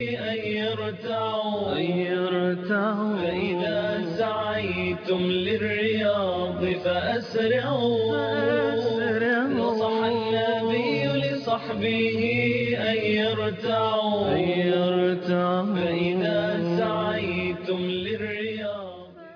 أن يرتعوا أن يرتعوا فإذا سعيتم للرياض فأسرعوا فأسرعوا. نصح النبي لصحبه أن يرتعوا أن يرتعوا فإذا سعيتم للرياض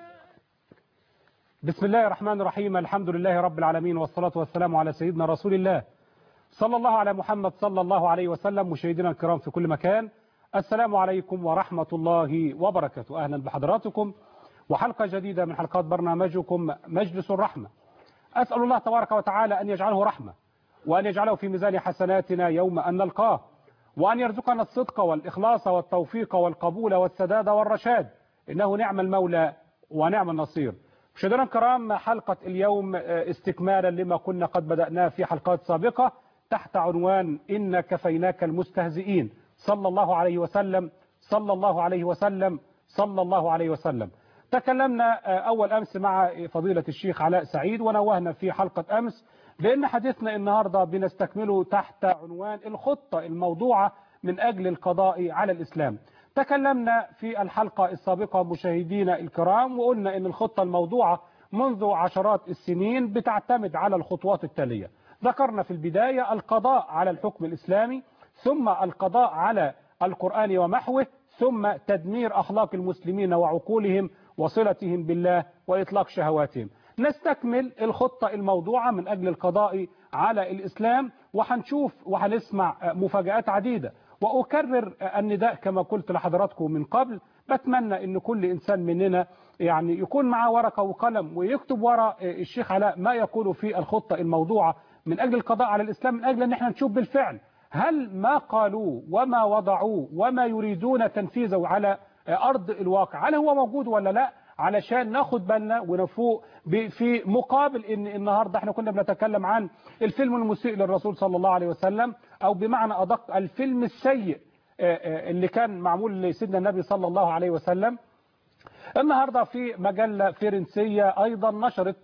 بسم الله الرحمن الرحيم الحمد لله رب العالمين والصلاة والسلام على سيدنا رسول الله صلى الله على محمد صلى الله عليه وسلم مشاهدينا الكرام في كل مكان السلام عليكم ورحمة الله وبركاته أهلا بحضراتكم وحلقة جديدة من حلقات برنامجكم مجلس الرحمة أسأل الله تبارك وتعالى أن يجعله رحمة وأن يجعله في ميزان حسناتنا يوم أن نلقاه وأن يرزقنا الصدق والإخلاص والتوفيق والقبول والسداد والرشاد إنه نعم المولى ونعم النصير مشاهدينا الكرام حلقة اليوم استكمالا لما كنا قد بدأناه في حلقات سابقة تحت عنوان إن كفيناك المستهزئين صلى الله عليه وسلم صلى الله عليه وسلم صلى الله عليه وسلم تكلمنا أول أمس مع فضيلة الشيخ علاء سعيد ونوهنا في حلقة أمس بأن حديثنا النهاردة بنستكمله تحت عنوان الخطة الموضوعة من أجل القضاء على الإسلام تكلمنا في الحلقة السابقة مشاهدينا الكرام وقلنا أن الخطة الموضوعة منذ عشرات السنين بتعتمد على الخطوات التالية ذكرنا في البداية القضاء على الحكم الإسلامي ثم القضاء على القرآن ومحوه ثم تدمير أخلاق المسلمين وعقولهم وصلتهم بالله وإطلاق شهواتهم نستكمل الخطة الموضوعة من أجل القضاء على الإسلام وحنشوف وحنسمع مفاجآت عديدة وأكرر النداء كما قلت لحضراتكم من قبل بتمنى أن كل إنسان مننا يعني يكون معاه ورقة وقلم ويكتب وراء الشيخ علاء ما يقول في الخطة الموضوعة من أجل القضاء على الإسلام من أجل أن احنا نشوف بالفعل هل ما قالوه وما وضعوه وما يريدون تنفيذه على أرض الواقع هل هو موجود ولا لا علشان ناخد بالنا ونفوق في مقابل ان النهارده احنا كنا بنتكلم عن الفيلم المسيء للرسول صلى الله عليه وسلم او بمعنى ادق الفيلم السيء اللي كان معمول لسيدنا النبي صلى الله عليه وسلم النهارده في مجله فرنسيه ايضا نشرت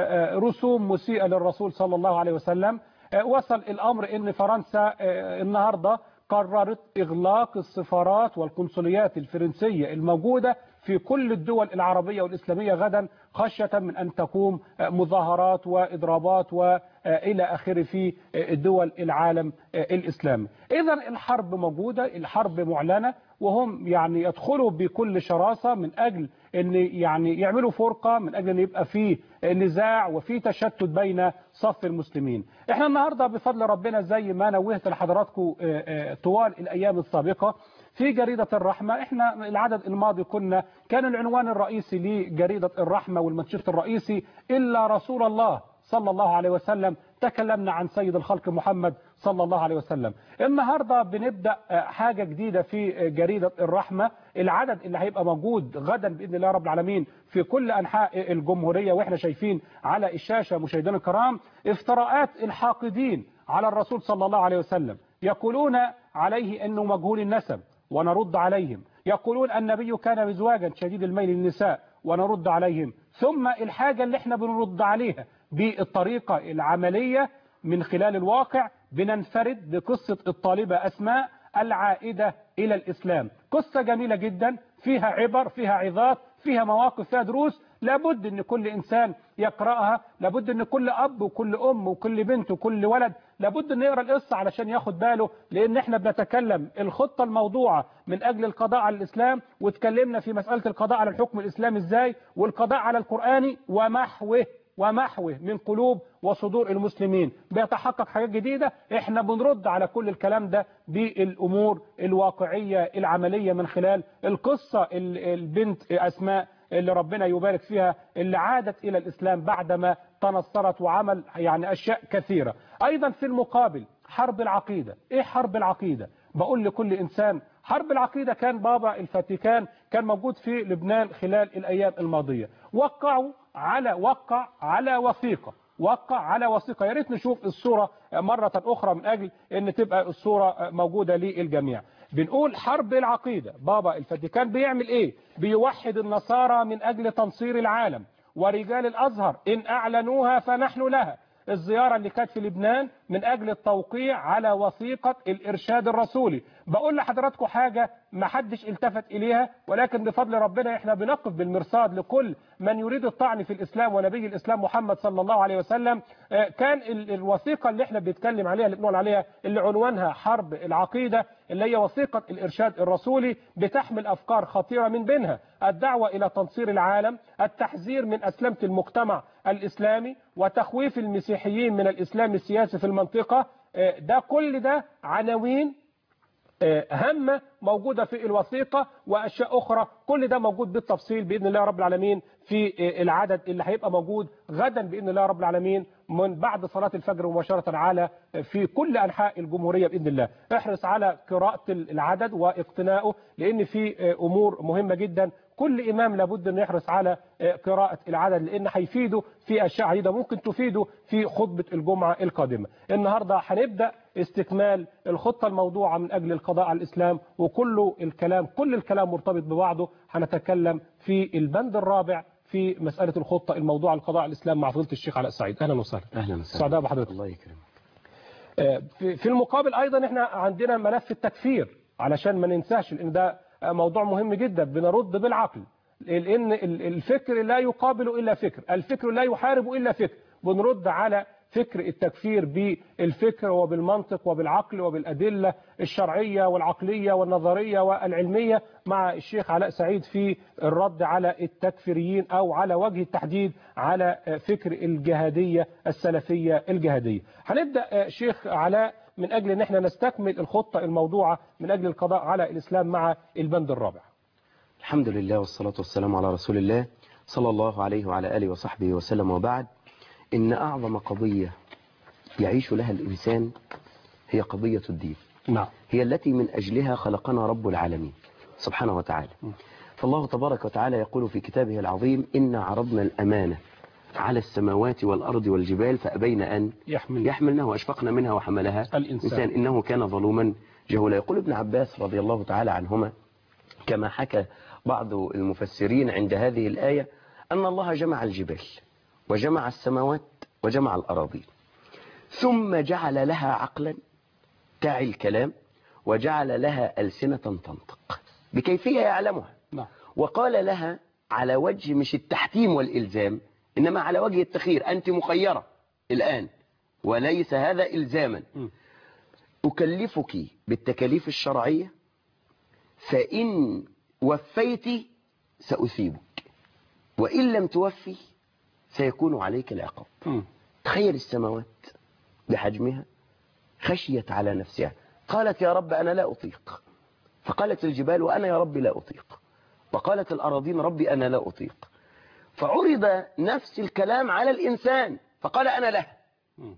رسوم مسيئه للرسول صلى الله عليه وسلم وصل الامر ان فرنسا النهارده قررت اغلاق السفارات والقنصليات الفرنسيه الموجوده في كل الدول العربية والإسلامية غدا خشية من أن تقوم مظاهرات وإضرابات وإلى آخره في دول العالم الإسلامي إذا الحرب موجودة الحرب معلنة وهم يعني يدخلوا بكل شراسة من أجل أن يعني يعملوا فرقة من أجل أن يبقى في نزاع وفي تشتت بين صف المسلمين احنا النهاردة بفضل ربنا زي ما نوهت لحضراتكم طوال الأيام السابقة في جريدة الرحمة احنا العدد الماضي كنا كان العنوان الرئيسي لجريدة الرحمة والمنشط الرئيسي إلا رسول الله صلى الله عليه وسلم تكلمنا عن سيد الخلق محمد صلى الله عليه وسلم النهاردة بنبدأ حاجة جديدة في جريدة الرحمة العدد اللي هيبقى موجود غدا بإذن الله رب العالمين في كل أنحاء الجمهورية وإحنا شايفين على الشاشة مشاهدينا الكرام افتراءات الحاقدين على الرسول صلى الله عليه وسلم يقولون عليه أنه مجهول النسب ونرد عليهم يقولون النبي كان مزواجا شديد الميل للنساء ونرد عليهم ثم الحاجة اللي احنا بنرد عليها بالطريقة العملية من خلال الواقع بننفرد بقصة الطالبة أسماء العائدة إلى الإسلام قصة جميلة جدا فيها عبر فيها عظات فيها مواقف فيها دروس لابد ان كل انسان يقرأها لابد ان كل اب وكل ام وكل بنت وكل ولد لابد ان يقرأ القصة علشان ياخد باله لان احنا بنتكلم الخطة الموضوعة من اجل القضاء على الاسلام واتكلمنا في مسألة القضاء على الحكم الاسلامي ازاي والقضاء على القرآن ومحوه ومحوه من قلوب وصدور المسلمين بيتحقق حاجات جديدة احنا بنرد على كل الكلام ده بالامور الواقعية العملية من خلال القصة البنت اسماء اللي ربنا يبارك فيها اللي عادت الى الاسلام بعدما تنصرت وعمل يعني اشياء كثيرة ايضا في المقابل حرب العقيدة ايه حرب العقيدة بقول لكل انسان حرب العقيدة كان بابا الفاتيكان كان موجود في لبنان خلال الايام الماضية وقعوا على وقع على وثيقة وقع على وثيقة يا ريت نشوف الصورة مرة أخرى من أجل أن تبقى الصورة موجودة للجميع بنقول حرب العقيدة بابا الفاتيكان بيعمل إيه بيوحد النصارى من أجل تنصير العالم ورجال الأزهر إن أعلنوها فنحن لها الزيارة اللي كانت في لبنان من أجل التوقيع على وثيقة الإرشاد الرسولي بقول لحضراتكم حاجة ما حدش التفت إليها ولكن بفضل ربنا إحنا بنقف بالمرصاد لكل من يريد الطعن في الإسلام ونبي الإسلام محمد صلى الله عليه وسلم آه، كان ال- الوثيقة اللي احنا بنتكلم عليها اللي بنقول عليها اللي عنوانها حرب العقيدة اللي هي وثيقة الإرشاد الرسولي بتحمل أفكار خطيرة من بينها الدعوة إلى تنصير العالم التحذير من أسلمة المجتمع الإسلامي وتخويف المسيحيين من الإسلام السياسي في المنطقة آه، ده كل ده عناوين آه، هامة موجودة في الوثيقة وأشياء أخرى كل ده موجود بالتفصيل بإذن الله رب العالمين في آه، العدد اللي هيبقى موجود غدا بإذن الله رب العالمين من بعد صلاة الفجر مباشرة على آه، في كل أنحاء الجمهورية بإذن الله احرص على قراءة العدد واقتنائه لأن في آه، أمور مهمة جدا كل إمام لابد أن يحرص على آه، قراءة العدد لأن هيفيده في أشياء عديدة ممكن تفيده في خطبة الجمعة القادمة النهاردة هنبدأ استكمال الخطة الموضوعة من أجل القضاء على الإسلام وكل الكلام كل الكلام مرتبط ببعضه هنتكلم في البند الرابع في مسألة الخطة الموضوعة القضاء على الإسلام مع فضيلة الشيخ علاء السعيد أهلا وسهلا اهلا وسهلا سعداء بحضرتك الله يكرمك آه، في في المقابل ايضا احنا عندنا ملف التكفير علشان ما ننساش لان ده آه، موضوع مهم جدا بنرد بالعقل لان ال- الفكر لا يقابل الا فكر الفكر لا يحارب الا فكر بنرد على فكر التكفير بالفكر وبالمنطق وبالعقل وبالأدلة الشرعية والعقلية والنظرية والعلمية مع الشيخ علاء سعيد في الرد على التكفيريين أو على وجه التحديد على فكر الجهادية السلفية الجهادية هنبدأ شيخ علاء من أجل أن احنا نستكمل الخطة الموضوعة من أجل القضاء على الإسلام مع البند الرابع الحمد لله والصلاة والسلام على رسول الله صلى الله عليه وعلى آله وصحبه وسلم وبعد إن أعظم قضية يعيش لها الإنسان هي قضية الدين نعم هي التي من أجلها خلقنا رب العالمين سبحانه وتعالى فالله تبارك وتعالى يقول في كتابه العظيم إن عرضنا الأمانة على السماوات والأرض والجبال فأبين أن يحمل يحملنها وأشفقنا منها وحملها الإنسان. إنسان إنه كان ظلوما جهولا يقول ابن عباس رضي الله تعالى عنهما كما حكى بعض المفسرين عند هذه الآية أن الله جمع الجبال وجمع السماوات وجمع الأراضي ثم جعل لها عقلا تعي الكلام وجعل لها ألسنة تنطق بكيفية يعلمها نعم وقال لها على وجه مش التحتيم والإلزام إنما على وجه التخير أنت مخيرة الآن وليس هذا إلزاما م. أكلفك بالتكاليف الشرعية فإن وفيت سأثيبك وإن لم توفي سيكون عليك العقاب مم. تخيل السماوات بحجمها خشيت على نفسها قالت يا رب أنا لا أطيق فقالت الجبال وأنا يا رب لا أطيق وقالت الأراضين ربي أنا لا أطيق فعرض نفس الكلام على الإنسان فقال أنا له مم.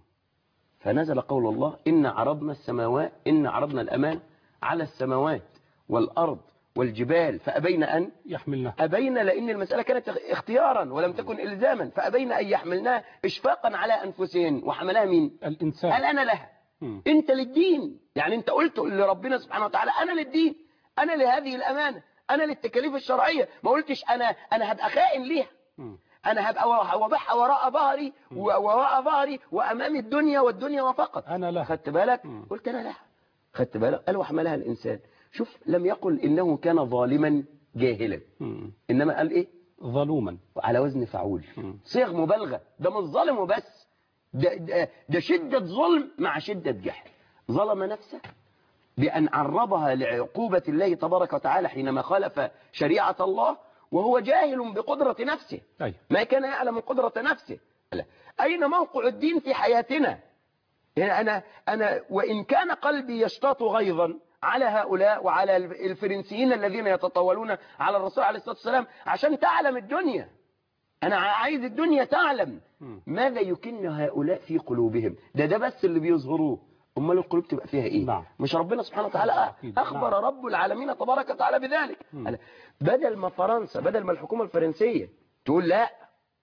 فنزل قول الله إن عرضنا السماوات إن عرضنا الأمان على السماوات والأرض والجبال فأبين أن يحملنا أبين لأن المسألة كانت اختيارا ولم تكن إلزاما فأبين أن يحملناها إشفاقا على أنفسهن وحملها مين الإنسان قال أنا لها مم. أنت للدين يعني أنت قلت لربنا سبحانه وتعالى أنا للدين أنا لهذه الأمانة أنا للتكاليف الشرعية ما قلتش أنا أنا هبقى خائن ليها مم. أنا هبقى واضحها وراء ظهري ووراء ظهري وأمام الدنيا والدنيا وفقط أنا لا خدت بالك مم. قلت أنا لها خدت بالك قال وحملها الإنسان شوف لم يقل إنه كان ظالما جاهلا مم. إنما قال إيه ظلوما على وزن فعول مم. صيغ مبالغة ده مش ظالم وبس ده, ده, ده شدة ظلم مع شدة جهل ظلم نفسه بأن عرضها لعقوبة الله تبارك وتعالى حينما خالف شريعة الله وهو جاهل بقدرة نفسه أيوة ما كان يعلم قدرة نفسه لا. أين موقع الدين في حياتنا يعني أنا, أنا وإن كان قلبي يشتاط غيظا على هؤلاء وعلى الفرنسيين الذين يتطاولون على الرسول عليه الصلاة والسلام عشان تعلم الدنيا أنا عايز الدنيا تعلم مم. ماذا يكن هؤلاء في قلوبهم ده ده بس اللي بيظهروه أمال القلوب تبقى فيها إيه نعم. مش ربنا سبحانه وتعالى أكيد. أخبر نعم. رب العالمين تبارك وتعالى بذلك مم. قال بدل ما فرنسا بدل ما الحكومة الفرنسية تقول لا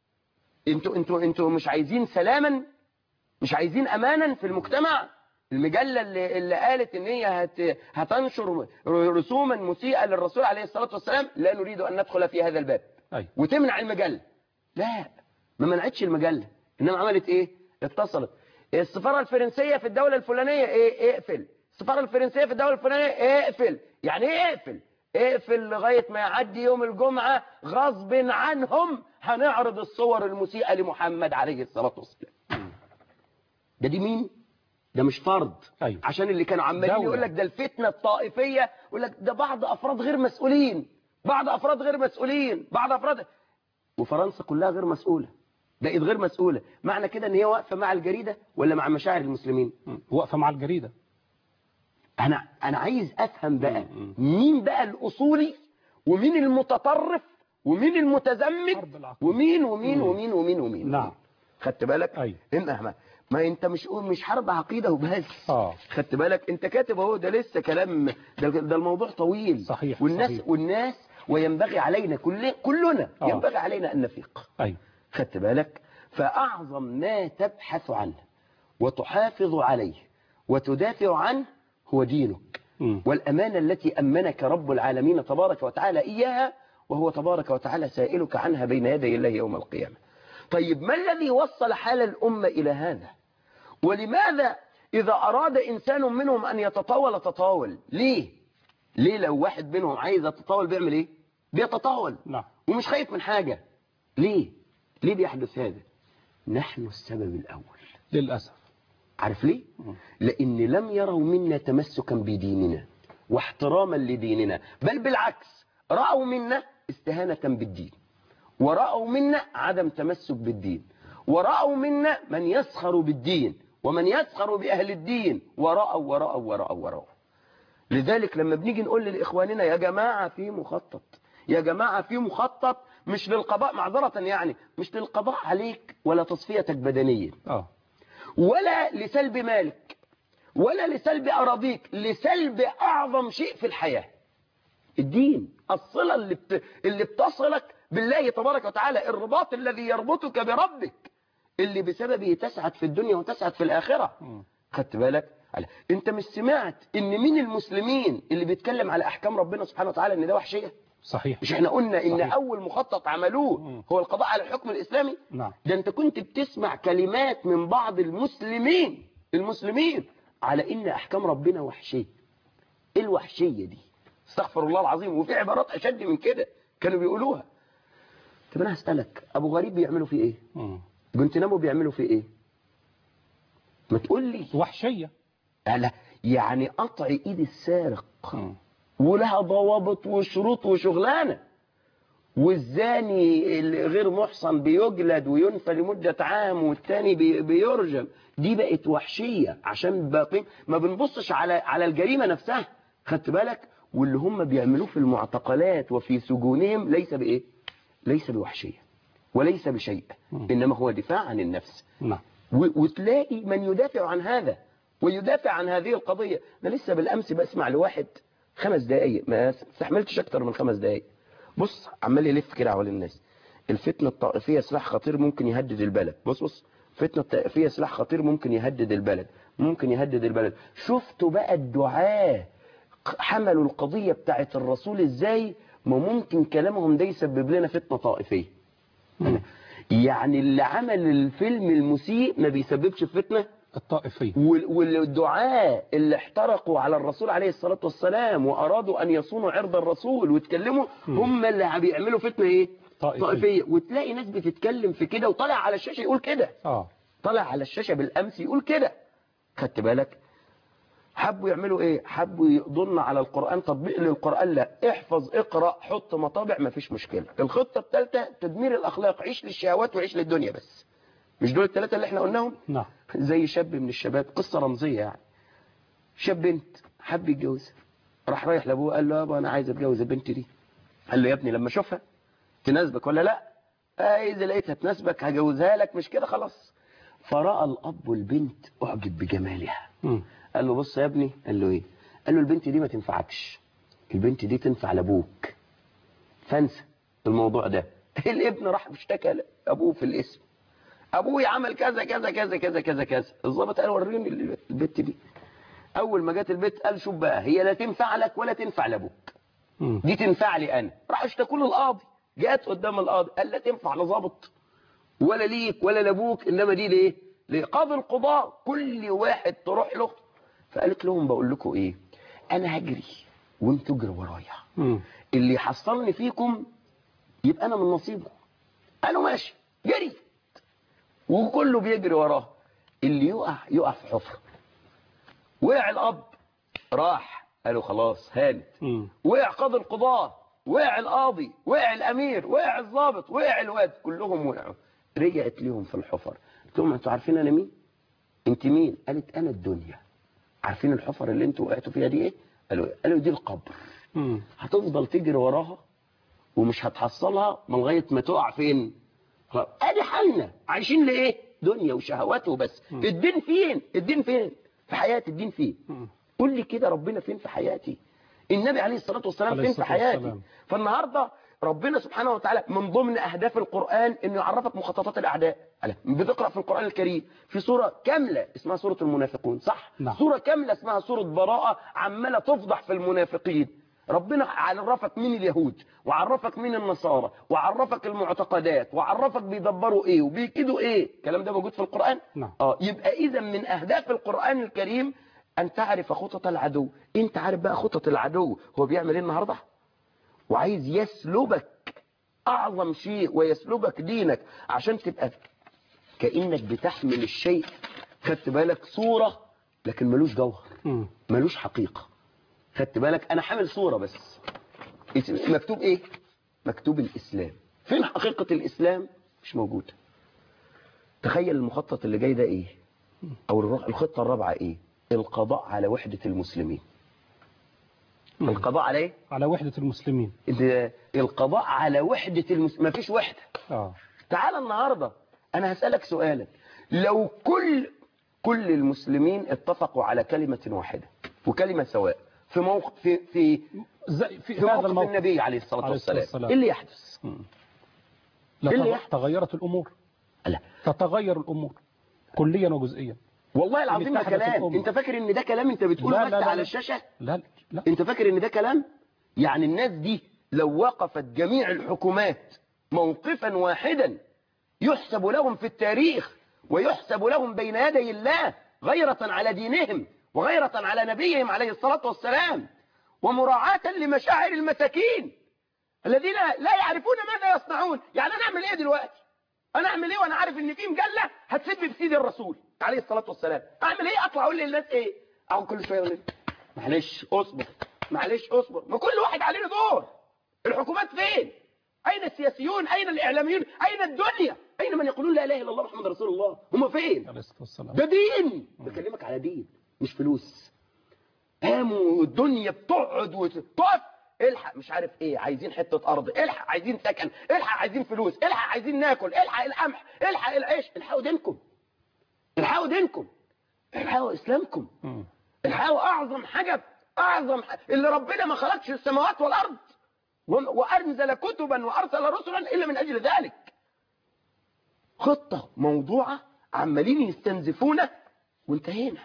انتوا انتوا انتوا مش عايزين سلاما مش عايزين امانا في المجتمع المجلة اللي, اللي قالت ان هي هت هتنشر رسوما مسيئة للرسول عليه الصلاة والسلام لا نريد ان ندخل في هذا الباب أيوة وتمنع المجلة لا ما منعتش المجلة انما عملت ايه اتصلت السفاره الفرنسيه في الدوله الفلانيه ايه اقفل السفاره الفرنسيه في الدوله الفلانيه اقفل يعني ايه اقفل اقفل لغايه ما يعدي يوم الجمعه غصب عنهم هنعرض الصور المسيئه لمحمد عليه الصلاه والسلام ده دي مين ده مش فرد أيوة. عشان اللي كانوا عمالين دولة. يقول لك ده الفتنه الطائفيه يقول لك ده بعض افراد غير مسؤولين بعض افراد غير مسؤولين بعض افراد وفرنسا كلها غير مسؤوله بقت غير مسؤوله معنى كده ان هي واقفه مع الجريده ولا مع مشاعر المسلمين واقفة مع الجريدة انا انا عايز افهم بقى مين بقى الاصولي ومين المتطرف ومين المتزمت حرب العقل. ومين ومين ومين ومين ومين نعم. خدت بالك أيوة. إن ما, ما انت مش مش حرب عقيده وبس آه. خدت بالك انت كاتب اهو ده لسه كلام ده, ده الموضوع طويل صحيح، والناس صحيح. والناس وينبغي علينا كل كلنا آه. ينبغي علينا ان نفيق أيوة خدت بالك فأعظم ما تبحث عنه وتحافظ عليه وتدافع عنه هو دينك مم. والأمانة التي أمنك رب العالمين تبارك وتعالى إياها وهو تبارك وتعالى سائلك عنها بين يدي الله يوم القيامة طيب ما الذي وصل حال الأمة إلى هذا ولماذا إذا أراد إنسان منهم أن يتطاول تطاول ليه ليه لو واحد منهم عايز يتطاول بيعمل إيه بيتطاول نعم ومش خايف من حاجة ليه ليه بيحدث هذا نحن السبب الأول للأسف عارف ليه لأن لم يروا منا تمسكا بديننا واحتراما لديننا بل بالعكس رأوا منا استهانة بالدين ورأوا منا عدم تمسك بالدين ورأوا منا من يسخر بالدين ومن يسخر بأهل الدين ورأوا ورأوا ورأوا ورأوا لذلك لما بنيجي نقول لإخواننا يا جماعة في مخطط يا جماعة في مخطط مش للقضاء معذرة يعني مش للقضاء عليك ولا تصفيتك بدنيا اه ولا لسلب مالك ولا لسلب أراضيك لسلب أعظم شيء في الحياة الدين الصلة اللي, بت... اللي بتصلك بالله تبارك وتعالى الرباط الذي يربطك بربك اللي بسببه تسعد في الدنيا وتسعد في الآخرة خدت بالك على- انت مش سمعت ان مين المسلمين اللي بيتكلم على احكام ربنا سبحانه وتعالى ان ده وحشيه صحيح مش احنا قلنا ان صحيح. اول مخطط عملوه هو القضاء على الحكم الاسلامي نعم ده انت كنت بتسمع كلمات من بعض المسلمين المسلمين على ان احكام ربنا وحشيه ايه الوحشيه دي استغفر الله العظيم وفي عبارات اشد من كده كانوا بيقولوها طب انا هسالك ابو غريب بيعملوا فيه ايه مم. جنتنامو بيعملوا فيه ايه ما تقول لي وحشية لا يعني قطع ايد السارق مم. ولها ضوابط وشروط وشغلانه والزاني الغير محصن بيجلد وينفى لمدة عام والتاني بي- بيرجم دي بقت وحشية عشان باقين ما بنبصش على على الجريمة نفسها خدت بالك واللي هم بيعملوه في المعتقلات وفي سجونهم ليس بإيه ليس بوحشية وليس بشيء إنما هو دفاع عن النفس نعم و- وتلاقي من يدافع عن هذا ويدافع عن هذه القضية أنا لسه بالأمس بسمع لواحد خمس دقايق ما استحملتش أكتر من خمس دقايق بص عمال يلف كده حوالين الناس الفتنة الطائفية سلاح خطير ممكن يهدد البلد بص بص الفتنة الطائفية سلاح خطير ممكن يهدد البلد ممكن يهدد البلد شفتوا بقى الدعاة حملوا القضية بتاعت الرسول ازاي ما ممكن كلامهم ده يسبب لنا فتنة طائفية يعني اللي عمل الفيلم المسيء ما بيسببش فتنة الطائفية وال- والدعاة اللي احترقوا على الرسول عليه الصلاة والسلام وأرادوا أن يصونوا عرض الرسول واتكلموا هم اللي بيعملوا فتنة ايه طائفية. طائفية وتلاقي ناس بتتكلم في كده وطالع على الشاشة يقول كده اه طالع على الشاشة بالأمس يقول كده خدت بالك حبوا يعملوا ايه حبوا يقضلنا على القرآن تطبيق للقرآن لا احفظ اقرأ حط مطابع مفيش مشكلة الخطة الثالثة تدمير الأخلاق عيش للشهوات وعيش للدنيا بس مش دول الثلاثة اللي احنا قلناهم نعم زي شاب من الشباب قصة رمزية يعني شاب بنت حب يتجوزها راح رايح لابوه قال له يابا انا عايز اتجوز البنت دي قال له يا ابني لما اشوفها تناسبك ولا لا آه اذا لقيتها تناسبك هجوزها لك مش كده خلاص فرأى الاب والبنت اعجب بجمالها مم. قال له بص يا ابني قال له ايه قال له البنت دي ما تنفعكش البنت دي تنفع لابوك فانسى الموضوع ده الابن راح اشتكى لابوه في الاسم ابوي عمل كذا كذا كذا كذا كذا كذا الضابط قال وريني البت دي اول ما جت البت قال شوف بقى هي لا تنفع لك ولا تنفع لابوك مم. دي تنفع لي انا راح اشتكوا له القاضي جت قدام القاضي قال لا تنفع لا ظابط ولا ليك ولا لابوك انما دي ليه لقاضي القضاء كل واحد تروح له فقالت لهم بقول لكم ايه انا هجري وانتوا اجروا ورايا مم. اللي يحصلني فيكم يبقى انا من نصيبه قالوا ماشي جري وكله بيجري وراه اللي يقع يقع في حفره وقع الاب راح قالوا خلاص هانت مم. وقع قاضي القضاة وقع القاضي وقع الامير وقع الضابط وقع الواد كلهم وقعوا رجعت ليهم في الحفر قلت لهم انتوا عارفين انا مين انت مين قالت انا الدنيا عارفين الحفر اللي انتوا وقعتوا فيها دي ايه قالوا إيه؟ قالوا دي القبر مم. هتفضل تجري وراها ومش هتحصلها من لغايه ما تقع فين خلاص. ادي حالنا عايشين لايه دنيا وشهوات وبس الدين فين الدين فين في حياتي الدين فين مم. قول لي كده ربنا فين في حياتي النبي عليه الصلاة والسلام عليه فين في الصلاة حياتي والسلام. فالنهاردة ربنا سبحانه وتعالى من ضمن أهداف القرآن أنه يعرفك مخططات الأعداء على- بتقرأ في القرآن الكريم في سورة كاملة اسمها سورة المنافقون صح نعم. سورة كاملة اسمها سورة براءة عمالة تفضح في المنافقين ربنا عرفك مين اليهود وعرفك مين النصارى وعرفك المعتقدات وعرفك بيدبروا ايه وبيكيدوا ايه الكلام ده موجود في القرآن نعم. اه يبقى اذا من اهداف القرآن الكريم ان تعرف خطط العدو انت عارف بقى خطط العدو هو بيعمل ايه النهارده وعايز يسلبك اعظم شيء ويسلبك دينك عشان تبقى كانك بتحمل الشيء خدت بالك صوره لكن ملوش جوهر مم. ملوش حقيقه خدت بالك انا حامل صوره بس اسم- مكتوب ايه مكتوب الاسلام فين حقيقه الاسلام مش موجوده تخيل المخطط اللي جاي ده ايه او الر- الخطه الرابعه ايه القضاء على وحده المسلمين مم. القضاء على ايه على وحدة المسلمين ده القضاء على وحده المسلمين مفيش وحده اه تعال النهارده انا هسالك سؤالا لو كل كل المسلمين اتفقوا على كلمه واحده وكلمه سواء في موقف في في زي في في هذا موقف الموقف النبي عليه الصلاه عليه الصلاة والسلام والسلام. ايه اللي يحدث لا إيه اللي تغ- يحدث؟ تغيرت الأمور لا تتغير الأمور كليا وجزئيا والله العظيم ده اتحدت كلام الأمة. انت فاكر ان ده كلام انت بتقوله لا، بس لا، لا، على لا. الشاشه لا لا انت فاكر ان ده كلام يعني الناس دي لو وقفت جميع الحكومات موقفا واحدا يحسب لهم في التاريخ ويحسب لهم بين يدي الله غيرة على دينهم وغيرة على نبيهم عليه الصلاة والسلام ومراعاة لمشاعر المساكين الذين لا يعرفون ماذا يصنعون يعني انا اعمل ايه دلوقتي انا اعمل ايه وانا عارف ان في مجله هتسب في سيد الرسول عليه الصلاه والسلام اعمل ايه اطلع اقول للناس ايه اقعد كل شويه اقول معلش اصبر معلش اصبر ما كل واحد عليه دور الحكومات فين اين السياسيون اين الاعلاميون اين الدنيا اين من يقولون لا اله الا الله محمد رسول الله هم فين عليه الصلاة والسلام ده دين بكلمك على دين مش فلوس قاموا الدنيا بتقعد وتقف الحق مش عارف ايه عايزين حتة ارض الحق عايزين سكن الحق عايزين فلوس الحق عايزين ناكل الحق القمح الحق العيش الحقوا دينكم الحقوا دينكم الحقوا اسلامكم مم. الحقوا اعظم حاجة اعظم حاجة اللي ربنا ما خلقش السماوات والارض و- وانزل كتبا وارسل رسلا الا من اجل ذلك خطة موضوعة عمالين يستنزفونا وانتهينا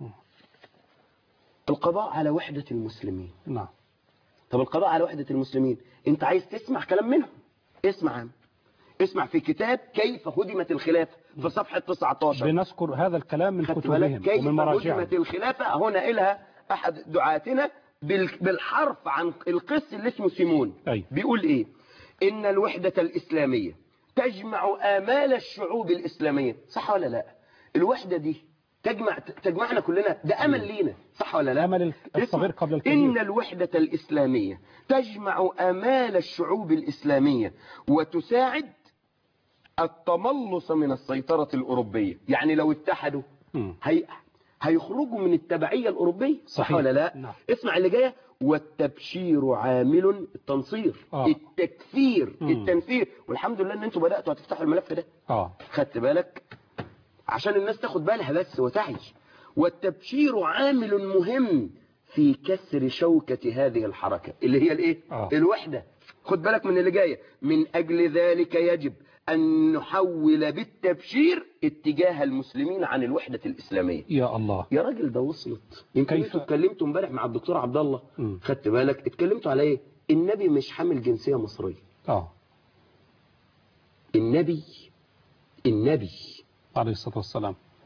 القضاء على وحدة المسلمين نعم طب القضاء على وحدة المسلمين انت عايز تسمع كلام منهم اسمع عنه اسمع في كتاب كيف هدمت الخلافة في صفحة 19 بنذكر هذا الكلام من خدت بالك كتبهم كيف ومن مراجعهم هدمت الخلافة هنا إلها أحد دعاتنا بال- بالحرف عن القس اللي اسمه سيمون أي. بيقول إيه إن الوحدة الإسلامية تجمع آمال الشعوب الإسلامية صح ولا لا الوحدة دي تجمع تجمعنا كلنا ده أمل لينا صح ولا لا أمل الصغير اسمع، قبل الكبير. إن الوحدة الإسلامية تجمع آمال الشعوب الإسلامية وتساعد التملص من السيطرة الأوروبية يعني لو اتحدوا مم. هي... هيخرجوا من التبعية الأوروبية صح صحيح. ولا لا نعم. اسمع اللي جاية والتبشير عامل التنصير آه. التكفير مم. التنفير والحمد لله ان انتوا بدأتوا هتفتحوا الملف ده اه خدت بالك عشان الناس تاخد بالها بس وتعيش والتبشير عامل مهم في كسر شوكة هذه الحركة اللي هي الايه آه. الوحدة خد بالك من اللي جاية من أجل ذلك يجب أن نحول بالتبشير اتجاه المسلمين عن الوحدة الإسلامية يا الله يا راجل ده وصلت يمكن كيف؟ انتوا اتكلمتوا امبارح مع الدكتور عبد الله مم. خدت بالك اتكلمتوا على ايه النبي مش حامل جنسية مصرية اه النبي النبي عليه الصلاة والسلام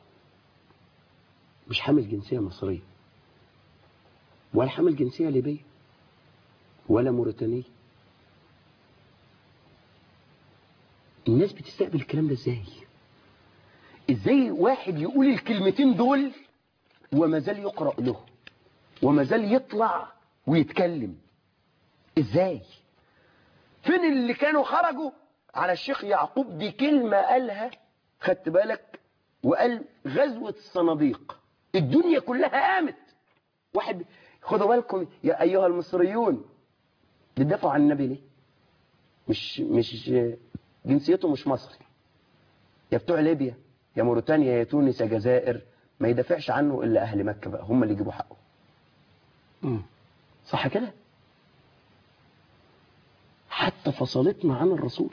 مش حامل جنسية مصرية ولا حامل جنسية ليبية ولا موريتانية الناس بتستقبل الكلام ده ازاي ازاي واحد يقول الكلمتين دول وما زال يقرأ له وما زال يطلع ويتكلم ازاي فين اللي كانوا خرجوا على الشيخ يعقوب دي كلمة قالها خدت بالك وقال غزوة الصناديق الدنيا كلها قامت واحد خدوا بالكم يا أيها المصريون بتدافعوا عن النبي ليه مش مش جنسيته مش مصري يا بتوع ليبيا يا موريتانيا يا تونس يا جزائر ما يدافعش عنه إلا أهل مكة بقى هم اللي يجيبوا حقه مم. صح كده حتى فصلتنا عن الرسول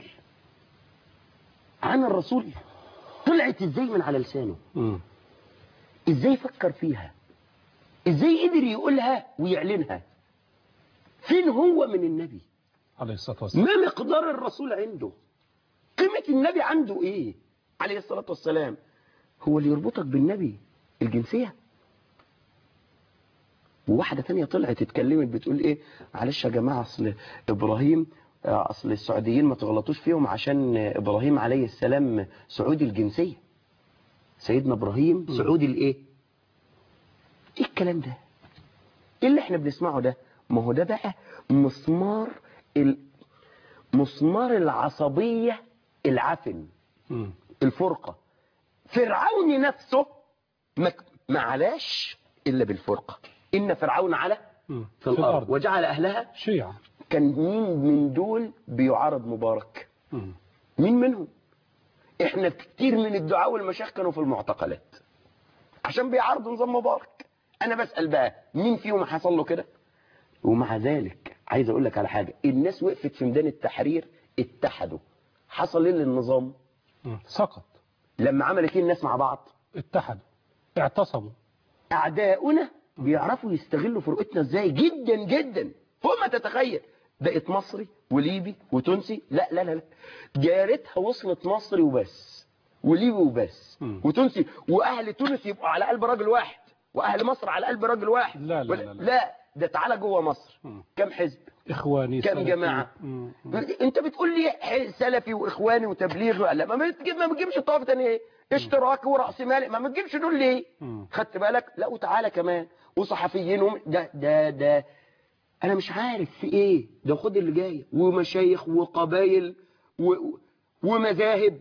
عن الرسول طلعت ازاي من على لسانه مم. ازاي فكر فيها ازاي قدر يقولها ويعلنها فين هو من النبي عليه الصلاة والسلام ما مقدار الرسول عنده قيمة النبي عنده ايه عليه الصلاة والسلام هو اللي يربطك بالنبي الجنسية وواحدة تانية طلعت اتكلمت بتقول ايه معلش يا جماعة اصل ابراهيم آه، اصل السعوديين ما تغلطوش فيهم عشان ابراهيم عليه السلام سعودي الجنسية سيدنا ابراهيم سعودي الايه ايه الكلام ده ايه اللي احنا بنسمعه ده ما هو ده بقى مسمار ال... مسمار العصبية العفن مم. الفرقة فرعون نفسه ما ما علاش إلا بالفرقة إن فرعون على مم. في الأرض وجعل أهلها شيعة كان مين من دول بيعارض مبارك مم. مين منهم احنا كتير من الدعاء والمشايخ كانوا في المعتقلات عشان بيعارضوا نظام مبارك انا بسأل بقى مين فيهم حصل له كده ومع ذلك عايز اقول لك على حاجة الناس وقفت في ميدان التحرير اتحدوا حصل ايه للنظام مم. سقط لما عملت ايه الناس مع بعض اتحدوا اعتصموا اعداؤنا بيعرفوا يستغلوا فرقتنا ازاي جدا جدا فوق ما تتخيل بقت مصري وليبي وتونسي لا لا لا لا جارتها وصلت مصري وبس وليبي وبس مم. وتونسي واهل تونس يبقوا على قلب راجل واحد واهل مصر على قلب راجل واحد لا، لا، ولا- لا، لا. لا ده تعالى جوه مصر مم. كم حزب إخواني كم سلفي. جماعة؟ مم. مم. انت بتقول لي ح- سلفي واخواني وتبليغ لا ما بتجيب ما بتجيبش الطائفه تاني ايه اشتراكي وراس مالي ما بتجيبش دول ليه مم. خدت بالك لا وتعالى كمان وصحفيين وم... ده ده ده انا مش عارف في ايه ده خد اللي جاي ومشايخ وقبايل و... ومذاهب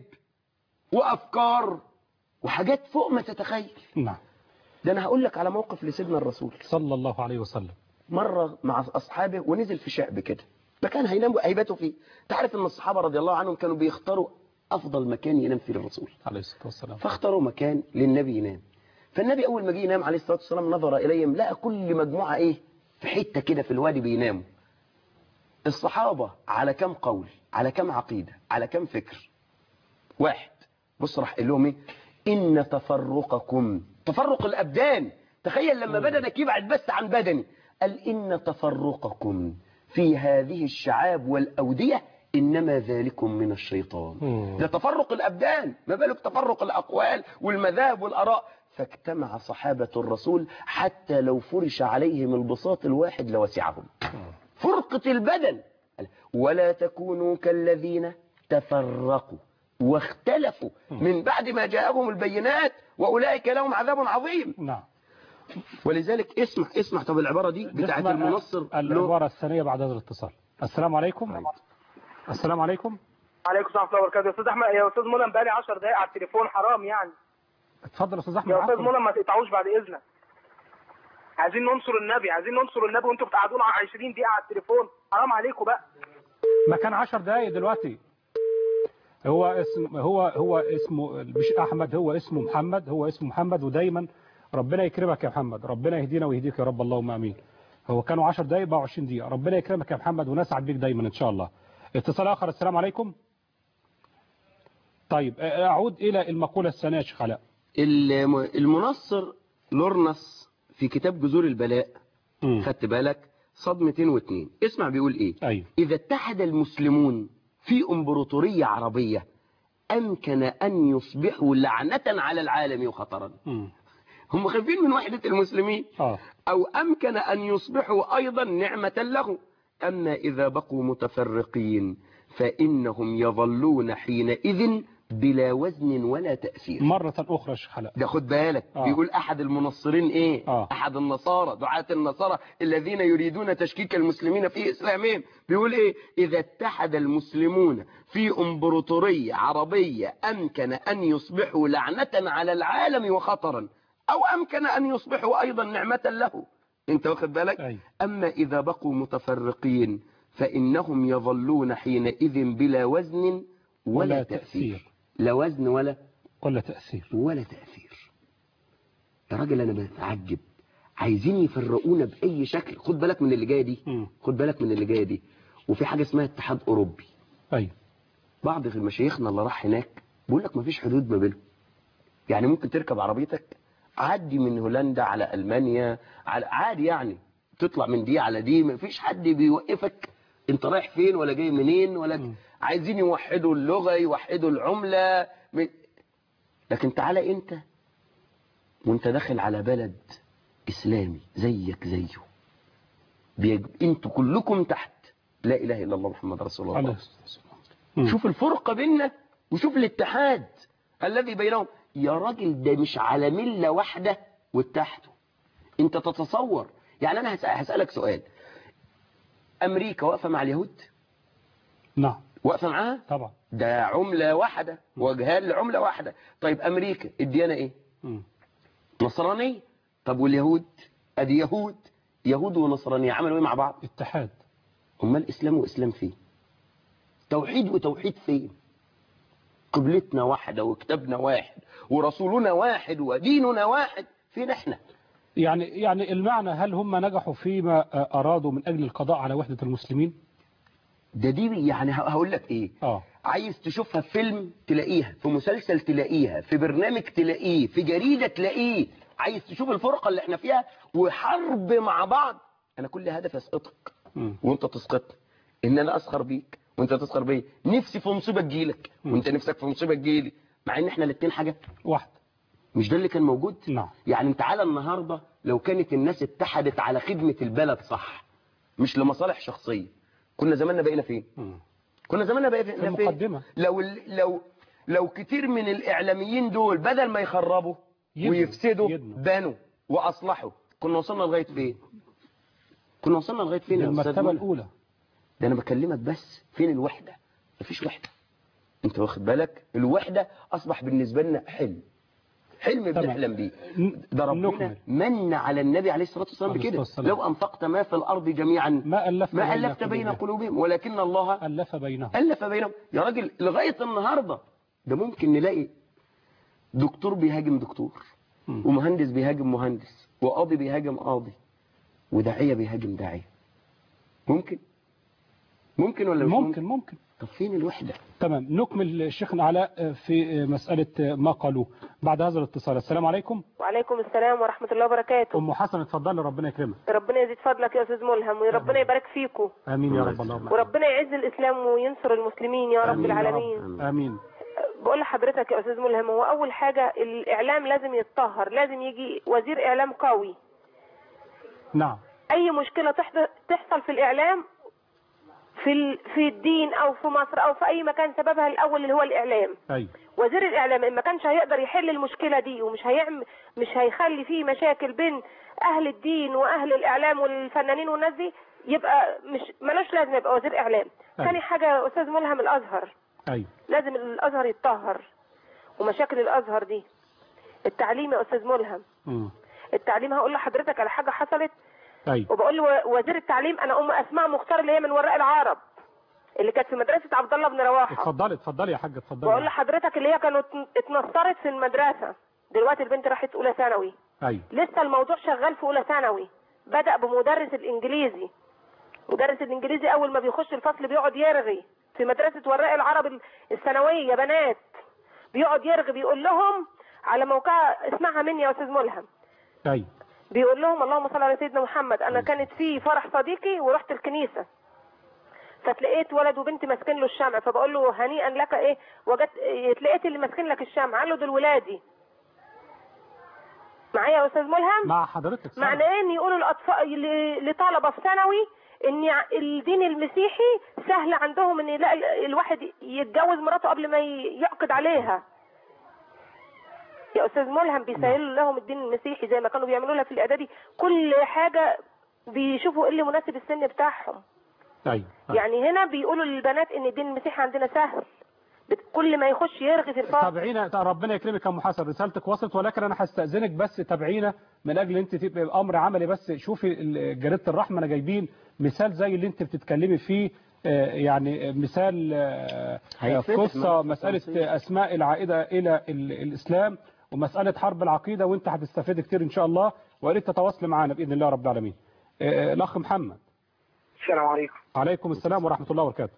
وافكار وحاجات فوق ما تتخيل نعم ده انا هقول لك على موقف لسيدنا الرسول صلى الله عليه وسلم مرة مع أصحابه ونزل في شعب كده مكان هينام هيباتوا فيه تعرف ان الصحابة رضي الله عنهم كانوا بيختاروا أفضل مكان ينام فيه الرسول عليه الصلاة والسلام فاختاروا مكان للنبي ينام فالنبي أول ما جه ينام عليه الصلاة والسلام نظر إليهم لقى كل مجموعة إيه في حتة كده في الوادي بيناموا الصحابة على كم قول على كم عقيدة على كم فكر واحد بص راح قال لهم ايه ان تفرقكم تفرق الابدان تخيل لما بدنك يبعد بس عن بدني قال ان تفرقكم في هذه الشعاب والاوديه انما ذلكم من الشيطان مم. ده تفرق الابدان ما بالك تفرق الاقوال والمذاهب والاراء فاجتمع صحابه الرسول حتى لو فرش عليهم البساط الواحد لوسعهم فرقة البدن ولا تكونوا كالذين تفرقوا واختلفوا من بعد ما جاءهم البينات وأولئك لهم عذاب عظيم نعم ولذلك اسمع اسمع طب العبارة دي بتاعت نسمع المنصر له- العبارة الثانية بعد هذا الاتصال السلام عليكم السلام عليكم عليكم السلام ورحمه الله وبركاته يا استاذ احمد يا استاذ منى بقالي 10 دقائق على التليفون حرام يعني اتفضل يا استاذ احمد يا استاذ عفوا. منى ما تقطعوش بعد اذنك عايزين ننصر النبي عايزين ننصر النبي وانتوا بتقعدونا على 20 دقيقه على التليفون حرام عليكم بقى مكان 10 دقايق دلوقتي هو اسم هو هو اسمه مش احمد هو اسمه محمد هو اسمه محمد ودايما ربنا يكرمك يا محمد ربنا يهدينا ويهديك يا رب اللهم امين هو كانوا 10 دقايق بقوا 20 دقيقه ربنا يكرمك يا محمد ونسعد بيك دايما ان شاء الله اتصال اخر السلام عليكم طيب اعود الى المقوله الثانيه يا شيخ علاء الم- المنصر لورنس في كتاب جذور البلاء مم. خدت بالك صد 202 اسمع بيقول ايه ايوه إذا اتحد المسلمون في امبراطورية عربية أمكن أن يصبحوا لعنة على العالم وخطرا مم. هم خايفين من وحدة المسلمين اه أو أمكن أن يصبحوا أيضا نعمة له أما إذا بقوا متفرقين فإنهم يظلون حينئذ بلا وزن ولا تأثير مرة أخرى يا شيخ حلاء ده خد بالك آه. بيقول أحد المنصرين إيه آه. أحد النصارى دعاة النصارى الذين يريدون تشكيك المسلمين في إسلامهم بيقول إيه إذا اتحد المسلمون في إمبراطورية عربية أمكن أن يصبحوا لعنة على العالم وخطرا أو أمكن أن يصبحوا أيضا نعمة له أنت واخد بالك أي. أما إذا بقوا متفرقين فإنهم يظلون حينئذ بلا وزن ولا, ولا تأثير. تأثير. لا وزن ولا ولا تأثير ولا تأثير يا راجل أنا بتعجب عايزين يفرقونا بأي شكل خد بالك من اللي جاية دي مم. خد بالك من اللي جاية دي وفي حاجة اسمها اتحاد أوروبي أي بعض مشايخنا اللي راح هناك بيقول لك مفيش حدود ما بينهم يعني ممكن تركب عربيتك عدي من هولندا على ألمانيا على عادي يعني تطلع من دي على دي مفيش حد بيوقفك انت رايح فين ولا جاي منين ولا مم. عايزين يوحدوا اللغة يوحدوا العملة من... لكن تعالى انت وانت داخل على بلد اسلامي زيك زيه بيج... انتوا كلكم تحت لا اله الا الله محمد رسول الله عليه الصلاة والسلام مم. شوف الفرقة بيننا وشوف الاتحاد الذي بينهم يا راجل ده مش على ملة واحدة واتحدوا انت تتصور يعني انا هسأل- هسألك سؤال امريكا واقفة مع اليهود نعم واقفة معاها طبعا ده عملة واحدة وجهان لعملة واحدة طيب امريكا الديانة ايه مم. نصرانية طب واليهود ادي يهود يهود ونصرانية عملوا ايه مع بعض اتحاد امال الاسلام واسلام فين توحيد وتوحيد فين قبلتنا واحدة وكتابنا واحد ورسولنا واحد وديننا واحد فين احنا يعني يعني المعنى هل هم نجحوا فيما آه، أرادوا من أجل القضاء على وحدة المسلمين؟ ده دي يعني ه- هقول لك ايه اه عايز تشوفها في فيلم تلاقيها في مسلسل تلاقيها في برنامج تلاقيه في جريدة تلاقيه عايز تشوف الفرقة اللي احنا فيها وحرب مع بعض انا كل هدف اسقطك مم. وانت تسقطني ان انا اسخر بيك وانت تسخر بيا نفسي في مصيبة تجيلك وانت نفسك في مصيبة تجيلي مع ان احنا الاتنين حاجة واحد مش ده اللي كان موجود نعم يعني تعالى النهاردة لو كانت الناس اتحدت على خدمة البلد صح مش لمصالح شخصية كنا زماننا بقينا فين مم. كنا زماننا في بقينا فين المقدمة. لو ال- لو لو كتير من الاعلاميين دول بدل ما يخربوا يبنوا. ويفسدوا يبنوا. بنوا واصلحوا كنا وصلنا لغايه فين كنا وصلنا لغايه فين يا أستاذ المرتبة منى؟ الأولى ده انا بكلمك بس فين الوحده مفيش وحده انت واخد بالك الوحده اصبح بالنسبه لنا حلم حلم تمام. بنحلم بيه ن- ده ربنا نكمل. من على النبي عليه الصلاه والسلام عليه بكده الصلاة والسلام. لو انفقت ما في الارض جميعا ما ألفت ما بين الفت بين قلوبهم. قلوبهم ولكن الله ألف بينهم ألف بينهم يا راجل لغاية النهاردة ده ممكن نلاقي دكتور بيهاجم دكتور مم. ومهندس بيهاجم مهندس وقاضي بيهاجم قاضي وداعية بيهاجم داعية ممكن ممكن ولا مش ممكن, ممكن ممكن طب فين الوحدة تمام نكمل شيخنا علاء في مسألة ما قالوه بعد هذا الاتصال السلام عليكم وعليكم السلام ورحمة الله وبركاته أم حسن اتفضلي ربنا يكرمك ربنا يزيد فضلك يا أستاذ ملهم وربنا يبارك فيكم آمين يا رب اللهم وربنا يعز الإسلام وينصر المسلمين يا رب آمين يا العالمين آمين بقول لحضرتك يا أستاذ ملهم هو أول حاجة الإعلام لازم يتطهر لازم يجي وزير إعلام قوي نعم أي مشكلة تحدث تحصل في الإعلام في ال- في الدين أو في مصر أو في أي مكان سببها الأول اللي هو الإعلام أي وزير الاعلام ان ما كانش هيقدر يحل المشكله دي ومش هيعمل مش هيخلي فيه مشاكل بين اهل الدين واهل الاعلام والفنانين والناس دي يبقى مش ملوش لازم يبقى وزير اعلام أيوة. ثاني حاجه يا استاذ ملهم الازهر أي لازم الازهر يتطهر ومشاكل الازهر دي التعليم يا استاذ ملهم مم. التعليم هقول لحضرتك على حاجه حصلت أي وبقول لوزير التعليم انا ام اسماء مختار اللي هي من وراء العرب اللي كانت في مدرسه عبد الله بن رواحه اتفضلي اتفضلي يا حاج بقول اتفضلي لحضرتك اللي هي كانت اتنصرت في المدرسة دلوقتي البنت راحت أولى ثانوي أي لسه الموضوع شغال في أولى ثانوي بدأ بمدرس الإنجليزي مدرس الإنجليزي أول ما بيخش الفصل بيقعد يرغي في مدرسة وراء العرب الثانوية بنات بيقعد يرغي بيقول لهم على موقع اسمعها مني يا أستاذ ملهم أي بيقول لهم اللهم صل على سيدنا محمد انا كانت في فرح صديقي ورحت الكنيسه فتلاقيت ولد وبنت ماسكين له الشمع فبقول له هنيئا لك ايه وجدت إيه، تلاقيت اللي ماسكين لك الشمع قال له دول ولادي معايا يا استاذ ملهم مع حضرتك سامع. معناه ان يقولوا الاطفال ل- لطلبه في ثانوي ان يع- الدين المسيحي سهل عندهم ان يلاقي الواحد يتجوز مراته قبل ما ي- يعقد عليها يا استاذ ملهم بيسهلوا لهم الدين المسيحي زي ما كانوا بيعملوا لها في الاعدادي كل حاجه بيشوفوا ايه اللي مناسب السن بتاعهم ايوه يعني هنا بيقولوا للبنات ان الدين المسيحي عندنا سهل بت- كل ما يخش يرغي في الفصل تابعينا طب ربنا يكرمك يا ام حسن رسالتك وصلت ولكن انا هستاذنك بس تابعينا من اجل انت تبقى امر عملي بس شوفي ال- جريده الرحمه انا جايبين مثال زي اللي انت بتتكلمي فيه آه، يعني مثال آه، هيتفتح قصه مع- مساله اسماء العائده الى ال- الاسلام ومساله حرب العقيده وانت هتستفيد كتير ان شاء الله ويا ريت تتواصلي معانا باذن الله رب العالمين آه، آه، الاخ محمد السلام عليكم عليكم السلام ورحمه الله وبركاته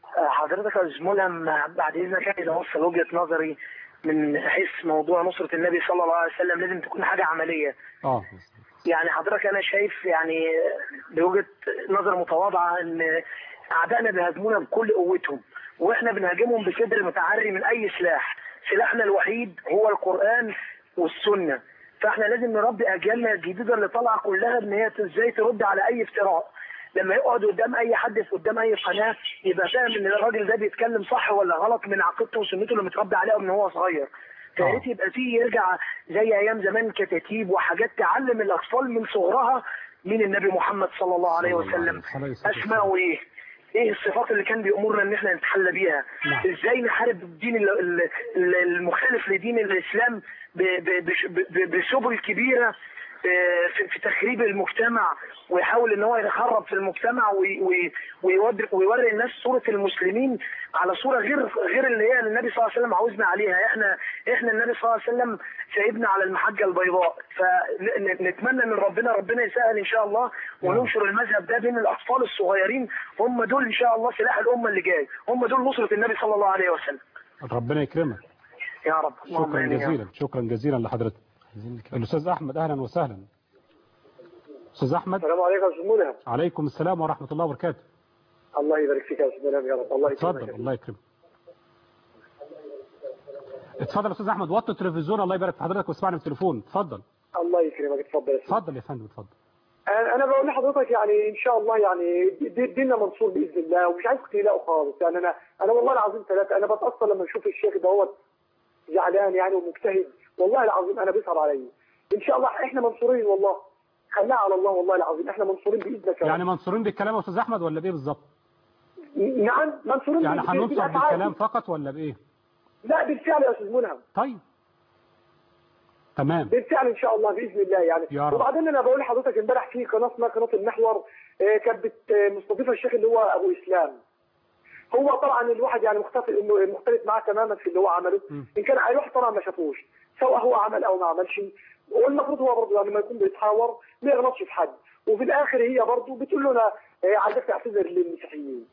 حضرتك يا استاذ ملهم بعد اذنك عايز اوصل وجهه نظري من حيث موضوع نصره النبي صلى الله عليه وسلم لازم تكون حاجه عمليه اه يعني حضرتك انا شايف يعني بوجهه نظر متواضعه ان اعدائنا بيهاجمونا بكل قوتهم واحنا بنهاجمهم بصدر متعري من اي سلاح سلاحنا الوحيد هو القران والسنه فاحنا لازم نربي اجيالنا الجديده اللي طالعه كلها ان هي ازاي ترد على اي افتراء لما يقعد قدام اي حد في قدام اي قناه يبقى فاهم ان الراجل ده بيتكلم صح ولا غلط من عقيدته وسنته اللي متربي عليها من هو صغير فيا ريت يبقى فيه يرجع زي ايام زمان كتاتيب وحاجات تعلم الاطفال من صغرها مين النبي محمد صلى الله عليه وسلم عليه الصلاة اسماءه ايه ايه الصفات اللي كان بيامرنا ان احنا نتحلى بيها نعم. ازاي نحارب الدين ال- ال- ال- المخالف لدين الاسلام ب- ب- بش- ب- ب- بسبل كبيره آه، في في تخريب المجتمع ويحاول ان هو يخرب في المجتمع وي- وي- ويودي- ويوري الناس صوره المسلمين على صوره غير غير اللي هي النبي صلى الله عليه وسلم عاوزنا عليها احنا احنا النبي صلى الله عليه وسلم سايبنا على المحجه البيضاء فنتمنى من ربنا ربنا يسهل ان شاء الله وننشر المذهب ده بين الاطفال الصغيرين هم دول ان شاء الله سلاح الامه اللي جاي هم دول نصره النبي صلى الله عليه وسلم ربنا يكرمك يا رب اللهم شكرا آمين يا رب. جزيلا شكرا جزيلا لحضرتك الاستاذ احمد اهلا وسهلا استاذ احمد السلام عليكم يا استاذ ملهم عليكم السلام ورحمه الله وبركاته الله يبارك فيك يا استاذ ملهم يا رب الله يكرمك اتفضل الله يكرمك اتفضل يا استاذ احمد وطي التلفزيون الله يبارك في حضرتك واسمعني بالتليفون اتفضل الله يكرمك اتفضل يا استاذ اتفضل يا فندم اتفضل انا أنا بقول لحضرتك يعني ان شاء الله يعني دي- ديننا منصور باذن الله ومش عايز تقلقوا خالص يعني انا انا والله العظيم ثلاثه انا بتاثر لما اشوف الشيخ دوت زعلان يعني ومجتهد والله العظيم انا بيسهر عليا ان شاء الله احنا منصورين والله خليها على الله والله العظيم احنا منصورين باذنك يا يعني رب. منصورين بالكلام يا استاذ احمد ولا بايه بالظبط نعم منصورين يعني بال- هننصر بالأفعال. بالكلام فقط ولا بايه لا بالفعل يا استاذ ملهم طيب تمام بالفعل ان شاء الله باذن الله يعني يا رب. وبعدين انا بقول لحضرتك امبارح في قناه اسمها قناه المحور آه، كانت بت- آه، مستضيفه الشيخ اللي هو ابو اسلام هو طبعا الواحد يعني مختلف انه مختلف معاه تماما في اللي هو عمله م. ان كان هيروح طبعا ما شافوش سواء هو عمل او ما عملش والمفروض هو برضه لما يكون بيتحاور ما يغلطش في حد وفي الاخر هي برضه بتقول له انا آه، عايزك تعتذر للمسيحيين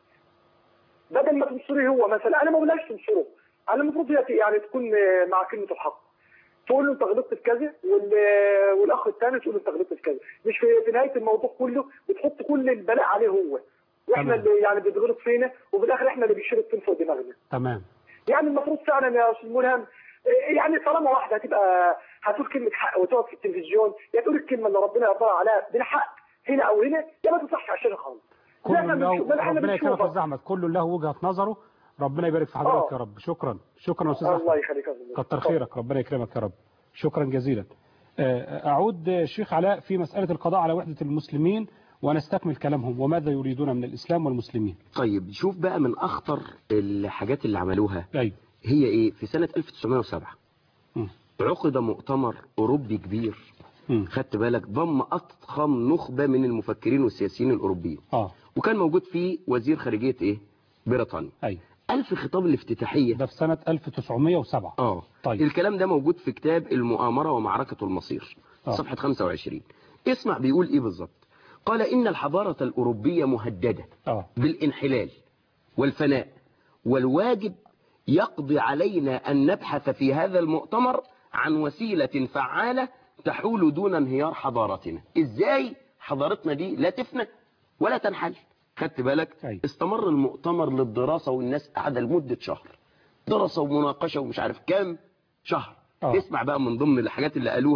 بدل ما تنصري هو مثلا انا ما بقولهاش تنصره انا المفروض هي يعني تكون آه، مع كلمه الحق تقول له انت غلطت في كذا وال- والاخ الثاني تقول له انت غلطت في كذا مش في, في نهايه الموضوع كله بتحط كل البلاء عليه هو واحنا تمام. اللي يعني بيتغلط فينا وفي الاخر احنا اللي بيشيل الطين فوق دماغنا تمام يعني المفروض فعلا يا استاذ ملهم إيه، يعني طالما واحده هتبقى هتقول كلمه حق وتقعد في التلفزيون يا تقول الكلمه اللي ربنا يرضى عليها بالحق هنا او هنا يا ما تطلعش عشان خالص كل لا، احنا له بنشوف- لا، احنا ربنا يكرمك يا بنشوفك. استاذ احمد كل له وجهه نظره ربنا يبارك في حضرتك آه. يا رب شكرا شكرا يا استاذ الله احمد يخليك يا أستاذ ملهم. كتر خيرك ربنا يكرمك يا رب شكرا جزيلا آه، أعود الشيخ علاء في مسألة القضاء على وحدة المسلمين ونستكمل كلامهم وماذا يريدون من الإسلام والمسلمين طيب شوف بقى من أخطر الحاجات اللي عملوها أيوة هي إيه في سنة 1907 مم. عقد مؤتمر أوروبي كبير مم. خدت بالك ضم أضخم نخبة من المفكرين والسياسيين الأوروبيين آه وكان موجود فيه وزير خارجية إيه بريطانيا أيوة ألف خطاب الافتتاحية ده في سنة 1907 اه طيب. الكلام ده موجود في كتاب المؤامرة ومعركة المصير آه. صفحة 25 اسمع بيقول ايه بالظبط قال ان الحضارة الاوروبية مهددة آه بالانحلال والفناء والواجب يقضي علينا ان نبحث في هذا المؤتمر عن وسيلة فعالة تحول دون انهيار حضارتنا ازاي حضارتنا دي لا تفنى ولا تنحل خدت بالك أيوة. استمر المؤتمر للدراسة والناس قاعدة لمدة شهر دراسة ومناقشة ومش عارف كام شهر آه. اسمع بقى من ضمن الحاجات اللي قالوها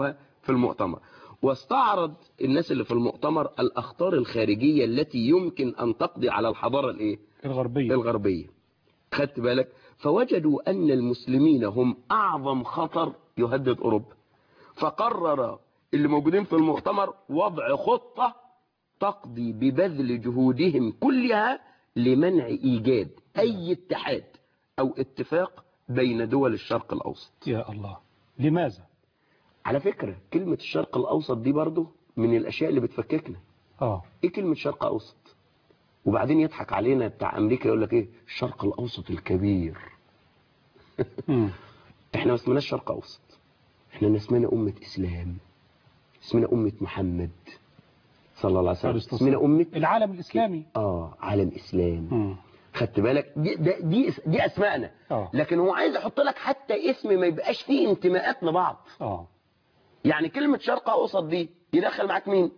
في المؤتمر واستعرض الناس اللي في المؤتمر الأخطار الخارجية التي يمكن أن تقضي على الحضارة الإيه؟ الغربية الغربية خدت بالك فوجدوا أن المسلمين هم أعظم خطر يهدد أوروبا فقرر اللي موجودين في المؤتمر وضع خطة تقضي ببذل جهودهم كلها لمنع إيجاد أي اتحاد أو اتفاق بين دول الشرق الأوسط يا الله لماذا على فكرة كلمة الشرق الأوسط دي برضو من الأشياء اللي بتفككنا اه إيه كلمة شرق أوسط وبعدين يضحك علينا بتاع أمريكا يقول لك إيه الشرق الأوسط الكبير مم. احنا ما اسمناش شرق اوسط احنا اسمنا امه اسلام اسمنا امه محمد صلى الله عليه وسلم عليه الصلاة اسمنا امه العالم الإسلامي اه عالم اسلام مم. خدت بالك دي ده- دي اس- دي اسمائنا اه لكن هو عايز يحط لك حتى اسم ما يبقاش فيه انتماءات لبعض اه يعني كلمه شرق اوسط دي يدخل معاك مين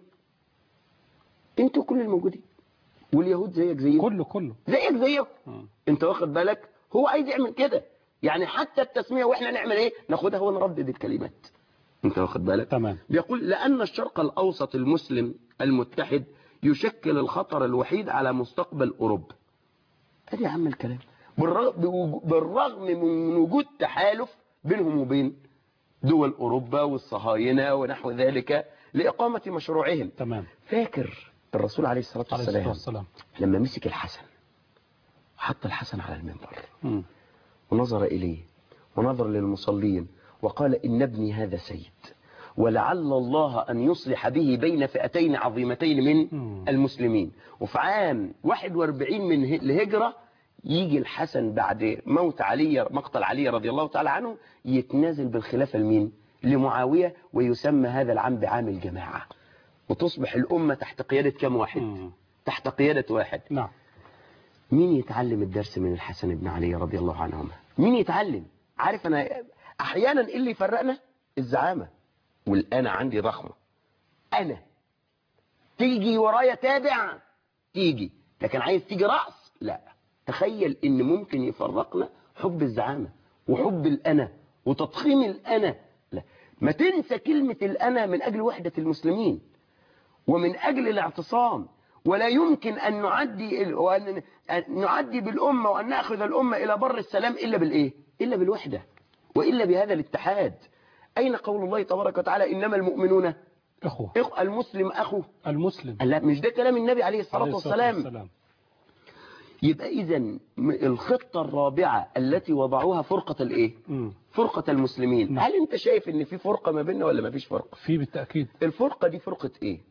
انتوا كل الموجودين واليهود زيك زيهم كله كله زيك زيهم مم. انت واخد بالك هو عايز يعمل كده يعني حتى التسمية واحنا نعمل ايه ناخدها ونردد الكلمات انت واخد بالك تمام بيقول لأن الشرق الأوسط المسلم المتحد يشكل الخطر الوحيد على مستقبل أوروبا ادي يا عم الكلام بالرغم, بوجو- بالرغم من وجود تحالف بينهم وبين دول أوروبا والصهاينة ونحو ذلك لإقامة مشروعهم تمام فاكر الرسول عليه الصلاة عليه الصلاة والسلام والسلام لما مسك الحسن وحط الحسن على المنبر مم. ونظر إليه ونظر للمصلين وقال إن ابني هذا سيد ولعل الله أن يصلح به بين فئتين عظيمتين من مم. المسلمين وفي عام 41 من ه- الهجرة يجي الحسن بعد موت علي مقتل علي رضي الله تعالى عنه يتنازل بالخلافة لمين لمعاوية ويسمى هذا العام بعام الجماعة وتصبح الأمة تحت قيادة كم واحد مم. تحت قيادة واحد نعم مين يتعلم الدرس من الحسن بن علي رضي الله عنهما مين يتعلم عارف انا احيانا إيه اللي يفرقنا الزعامه والانا عندي ضخمه انا تيجي ورايا تابع تيجي لكن عايز تيجي راس لا تخيل ان ممكن يفرقنا حب الزعامه وحب الانا وتضخيم الانا لا ما تنسى كلمه الانا من اجل وحده المسلمين ومن أجل الاعتصام ولا يمكن أن نعدي وأن أن نعدي بالأمة وأن نأخذ الأمة إلى بر السلام إلا بالإيه؟ إلا بالوحدة وإلا بهذا الاتحاد أين قول الله تبارك وتعالى إنما المؤمنون إخوة إخ- المسلم أخوه المسلم لا مش ده كلام النبي عليه الصلاة عليه الصلاة والسلام والسلام يبقى إذا الخطة الرابعة التي وضعوها فرقة الإيه؟ مم. فرقة المسلمين نعم. هل أنت شايف إن في فرقة ما بيننا ولا ما فيش فرقة؟ في بالتأكيد الفرقة دي فرقة إيه؟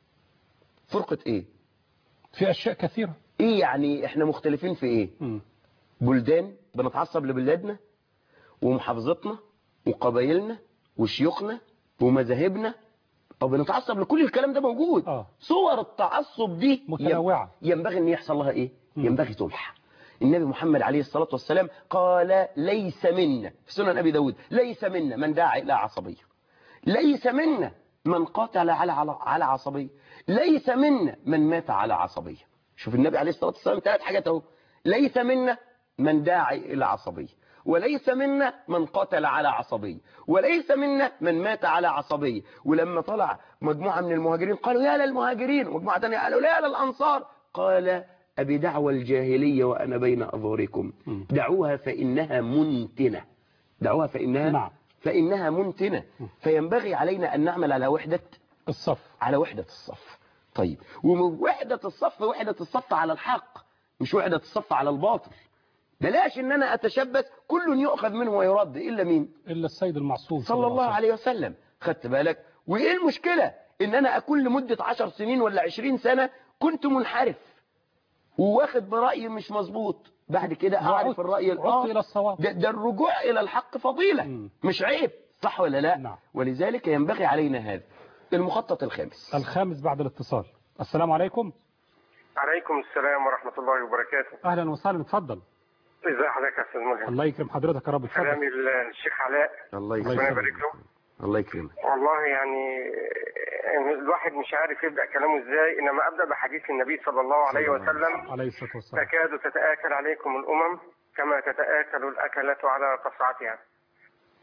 فرقة إيه؟ في أشياء كثيرة ايه يعني احنا مختلفين في ايه مم. بلدان بنتعصب لبلادنا ومحافظتنا وقبايلنا وشيوخنا ومذاهبنا او بنتعصب لكل الكلام ده موجود آه. صور التعصب دي متنوعة. ينبغي ان يحصل لها ايه مم. ينبغي تمحى النبي محمد عليه الصلاة والسلام قال ليس منا في سنن أبي داود ليس منا من دعا إلى عصبية ليس منا من قاتل على على على عصبية ليس منا من مات على عصبية شوف النبي عليه الصلاة والسلام ثلاث حاجات اهو ليس منا من داعي إلى عصبية وليس منا من قاتل على عصبية وليس منا من مات على عصبية ولما طلع مجموعة من المهاجرين قالوا يا للمهاجرين ومجموعة ثانيه قالوا يا للأنصار قال أبي دعوى الجاهلية وأنا بين أظهركم مم. دعوها فإنها منتنة دعوها فإنها نعم. فإنها منتنة فينبغي علينا أن نعمل على وحدة الصف على وحدة الصف طيب ووحدة الصف وحدة الصف على الحق مش وحدة الصف على الباطل بلاش ان انا اتشبث كل يؤخذ منه ويرد الا مين إلا السيد المعصوم صلى الله عليه وسلم خدت بالك وايه المشكلة ان انا اكون لمدة عشر سنين ولا عشرين سنة كنت منحرف وواخد برأي مش مظبوط بعد كده اعرف الرأي عدت الآخر إلى الصواب ده, ده الرجوع إلى الحق فضيلة مم. مش عيب صح ولا لا نعم. ولذلك ينبغي علينا هذا المخطط الخامس الخامس بعد الاتصال السلام عليكم عليكم السلام ورحمة الله وبركاته أهلا وسهلا اتفضل ازي حضرتك يا استاذ ملهم الله يكرم حضرتك يا رب اتفضل كلامي الشيخ علاء الله الله ربنا يكرمك يبارك له الله يكرمك والله يعني آه، الواحد مش عارف يبدأ كلامه ازاي انما ابدأ بحديث النبي صلى الله عليه وسلم عليه الصلاة والسلام تكاد تتآكل عليكم الامم كما تتآكل الأكلة على قصعتها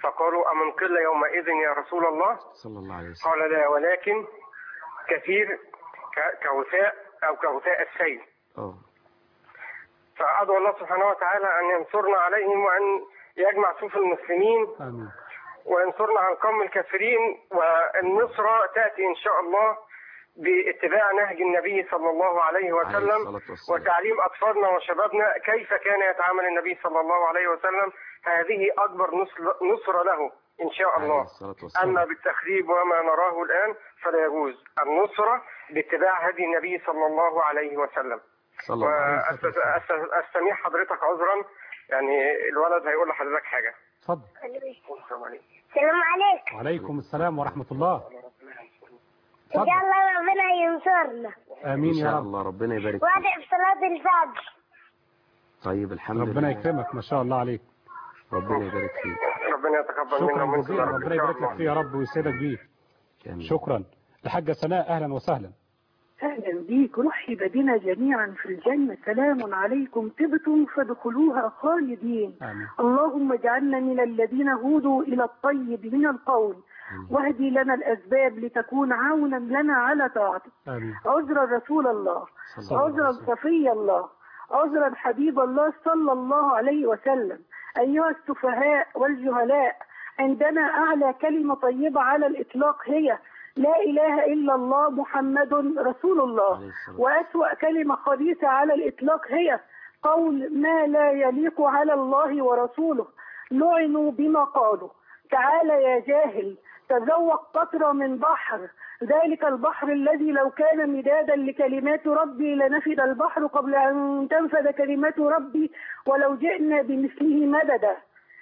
فقالوا أمن قل يومئذ يا رسول الله صلى الله عليه وسلم قال لا ولكن كثير ك- كغثاء أو كغثاء السيل اه فأدعو الله سبحانه وتعالى أن ينصرنا عليهم وأن يجمع صفوف المسلمين آمين وينصرنا عن قوم الكافرين والنصرة تأتي إن شاء الله باتباع نهج النبي صلى الله عليه عليه وسلم الصلاة والسلام. وتعليم أطفالنا وشبابنا كيف كان يتعامل النبي صلى الله عليه وسلم هذه أكبر نصر- نصرة له إن شاء عليه الله الصلاة والسلام. أما بالتخريب وما نراه الآن فلا يجوز النصرة باتباع هدي النبي صلى الله عليه وسلم صلى الله عليه وسلم واستميح حضرتك عذرا يعني الولد هيقول لحضرتك حاجة اتفضل السلام عليكم السلام عليكم وعليكم السلام ورحمة الله ان شاء اتفضل الله ربنا ينصرنا آمين إن يا شاء رب الله ربنا يبارك فيك وادعي في صلاة الفجر طيب الحمد ربنا لله يكرمك ما شاء الله عليك ربنا يبارك فيك ربنا يتقبل منا شكرا ومنكم جزيلا يا رب ربنا إن شاء يبارك لك الله فيه يا رب ويسعدك بيه آمين. شكرا الحاجة سناء أهلا وسهلا أهلا بيك رحب بنا جميعا في الجنة سلام عليكم طبتم فادخلوها خالدين آمين اللهم اجعلنا من الذين هودوا إلى الطيب من القول واهدي لنا الأسباب لتكون عونا لنا على طاعتك آمين عذرا رسول الله صلى الله عليه عذرا وسلم. صفي الله عذرا حبيب الله صلى الله عليه وسلم أيها السفهاء والجهلاء عندنا أعلى كلمة طيبة على الإطلاق هي لا إله إلا الله محمد رسول الله عليه الصلاة وأسوأ كلمة خبيثة على الإطلاق هي قول ما لا يليق على الله ورسوله لعنوا بما قالوا تعال يا جاهل تذوق قطرة من بحر ذلك البحر الذي لو كان مدادا لكلمات ربي لنفد البحر قبل أن تنفد كلمات ربي ولو جئنا بمثله مددا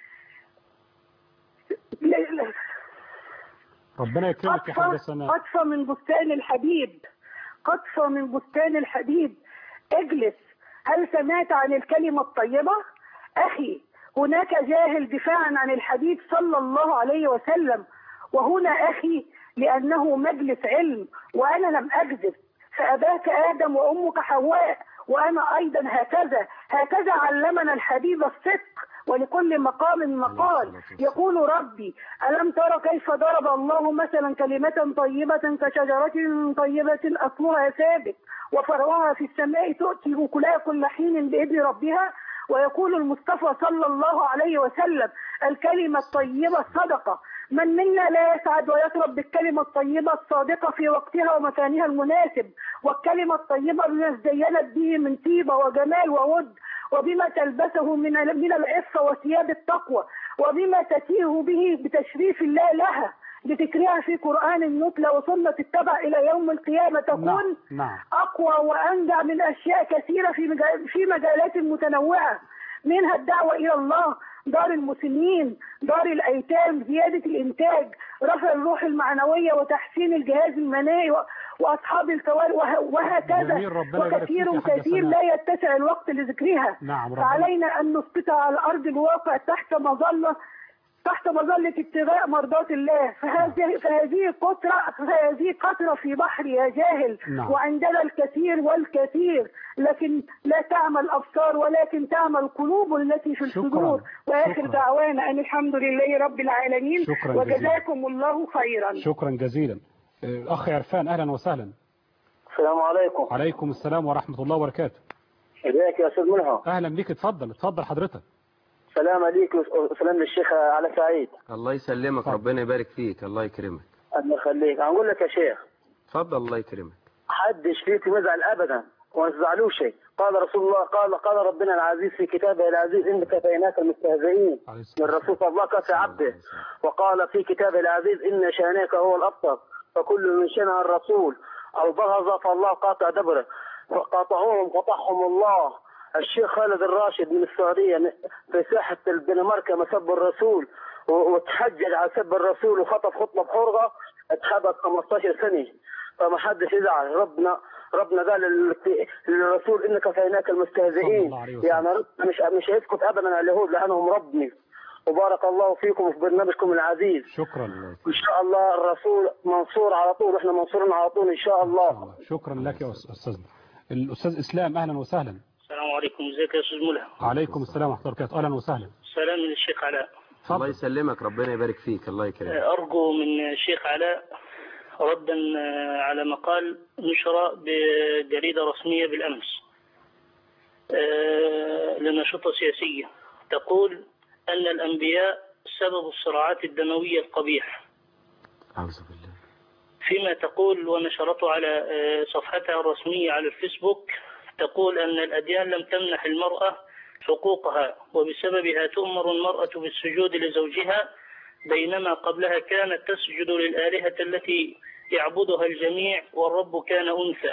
ربنا يكرمك يا حاجة قطفة سناء قطفة من بستان الحبيب قطفة من بستان الحبيب اجلس هل سمعت عن الكلمة الطيبة أخي هناك جاهل دفاعا عن الحبيب صلى الله عليه وسلم وهنا أخي لأنه مجلس علم وأنا لم أكذب فأباك آدم وأمك حواء وأنا أيضا هكذا هكذا علمنا الحبيب الصدق ولكل مقام مقال يقول ربي ألم تر كيف ضرب الله مثلا كلمة طيبة كشجرة طيبة أصلها ثابت وفرعها في السماء تؤتي أكلها كل حين بإذن ربها ويقول المصطفى صلى الله عليه وسلم الكلمة الطيبة صدقة من منا لا يسعد ويطلب بالكلمة الطيبة الصادقة في وقتها ومكانها المناسب والكلمة الطيبة بما ازدينت به من طيبة وجمال وود وبما تلبسه من من العفة وثياب التقوى وبما تتيه به بتشريف الله لها لذكرها في قرآن يتلى وسنة تتبع إلى يوم القيامة تكون نعم نعم أقوى وأنجع من أشياء كثيرة في مجال في مجالات متنوعة منها الدعوة إلى الله دار المسنين دار الأيتام زيادة الإنتاج رفع الروح المعنوية وتحسين الجهاز المناعي و- وأصحاب الكوارث وه- وهكذا جميل، ربنا يبارك فيك وكثير يا حاجة كثير سناء. لا يتسع الوقت لذكرها نعم ربنا فعلينا أن نسقطها على أرض الواقع تحت مظلة تحت مظلة ابتغاء مرضات الله فهذه فهذه قطرة فهذه قطرة في بحر يا جاهل نعم. وعندنا الكثير والكثير لكن لا تعمل أبصار ولكن تعمل قلوب التي في شكراً. الصدور وآخر شكراً. دعوانا أن الحمد لله رب العالمين شكراً جزيلاً. وجزاكم الله خيرا شكرا جزيلا آه، أخ عرفان أهلا وسهلا السلام عليكم عليكم السلام ورحمة الله وبركاته ازيك يا استاذ منى أهلا بيك اتفضل اتفضل حضرتك سلام عليك وسلام للشيخ على سعيد الله يسلمك اتفضل. ربنا يبارك فيك الله يكرمك الله يخليك هنقول لك يا شيخ اتفضل الله يكرمك حدش فيكم يزعل ابدا وما تزعلوش قال رسول الله قال قال ربنا العزيز في كتابه العزيز انك كفيناك المستهزئين عليه الصلاة من رسول الله كفى عبده وقال في كتابه العزيز ان شانك هو الابتر فكل من شنع الرسول او بغض فالله قاطع دبره فقاطعوهم قطعهم الله الشيخ خالد الراشد من السعوديه في ساحه الدنمارك مسب الرسول و- وتحجج على سب الرسول وخطف خطبه بحرقه اتحبس 15 سنه فما حدش يزعل ربنا ربنا قال لل- للرسول انك كفيناك صلى المستهزئين الله عليه وسلم. يعني ربنا مش مش هيسكت ابدا على اليهود لانهم ربني وبارك الله فيكم وفي برنامجكم العزيز شكرا ان شاء الله الرسول منصور على طول واحنا منصورين على طول ان شاء الله شكرا لك يا أس- أستاذنا الأستاذ إسلام أهلا وسهلا السلام عليكم ازيك يا استاذ ملهم عليكم السلام ورحمة الله وبركاته أهلا وسهلا سلام من الشيخ علاء الله يسلمك ربنا يبارك فيك الله يكرمك أرجو من الشيخ علاء ردا على مقال نشر بجريدة رسمية بالأمس آه، لنشطة سياسية تقول أن الأنبياء سبب الصراعات الدموية القبيحة أعوذ بالله فيما تقول ونشرته على آه، صفحتها الرسمية على الفيسبوك تقول أن الأديان لم تمنح المرأة حقوقها وبسببها تؤمر المرأة بالسجود لزوجها بينما قبلها كانت تسجد للآلهة التي يعبدها الجميع والرب كان أنثى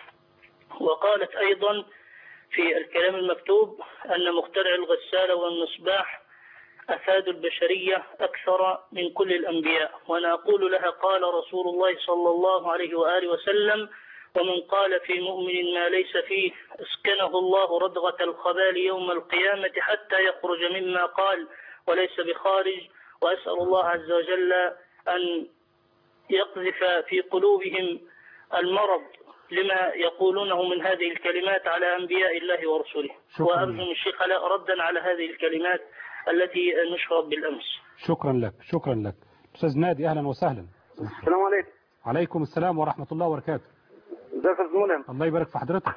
وقالت أيضا في الكلام المكتوب أن مخترع الغسالة والمصباح أفادوا البشرية أكثر من كل الأنبياء وأنا أقول لها قال رسول الله صلى الله عليه وآله وسلم ومن قال في مؤمن ما ليس فيه اسكنه الله ردغة الخبال يوم القيامة حتى يخرج مما قال وليس بخارج وأسأل الله عز وجل أن يقذف في قلوبهم المرض لما يقولونه من هذه الكلمات على أنبياء الله ورسوله شكراً. وأرجو من الشيخ علاء ردا على هذه الكلمات التي نشرت بالأمس شكرا لك شكرا لك أستاذ نادي أهلا وسهلا السلام عليكم عليكم السلام ورحمة الله وبركاته ازيك يا استاذ منعم الله يبارك في حضرتك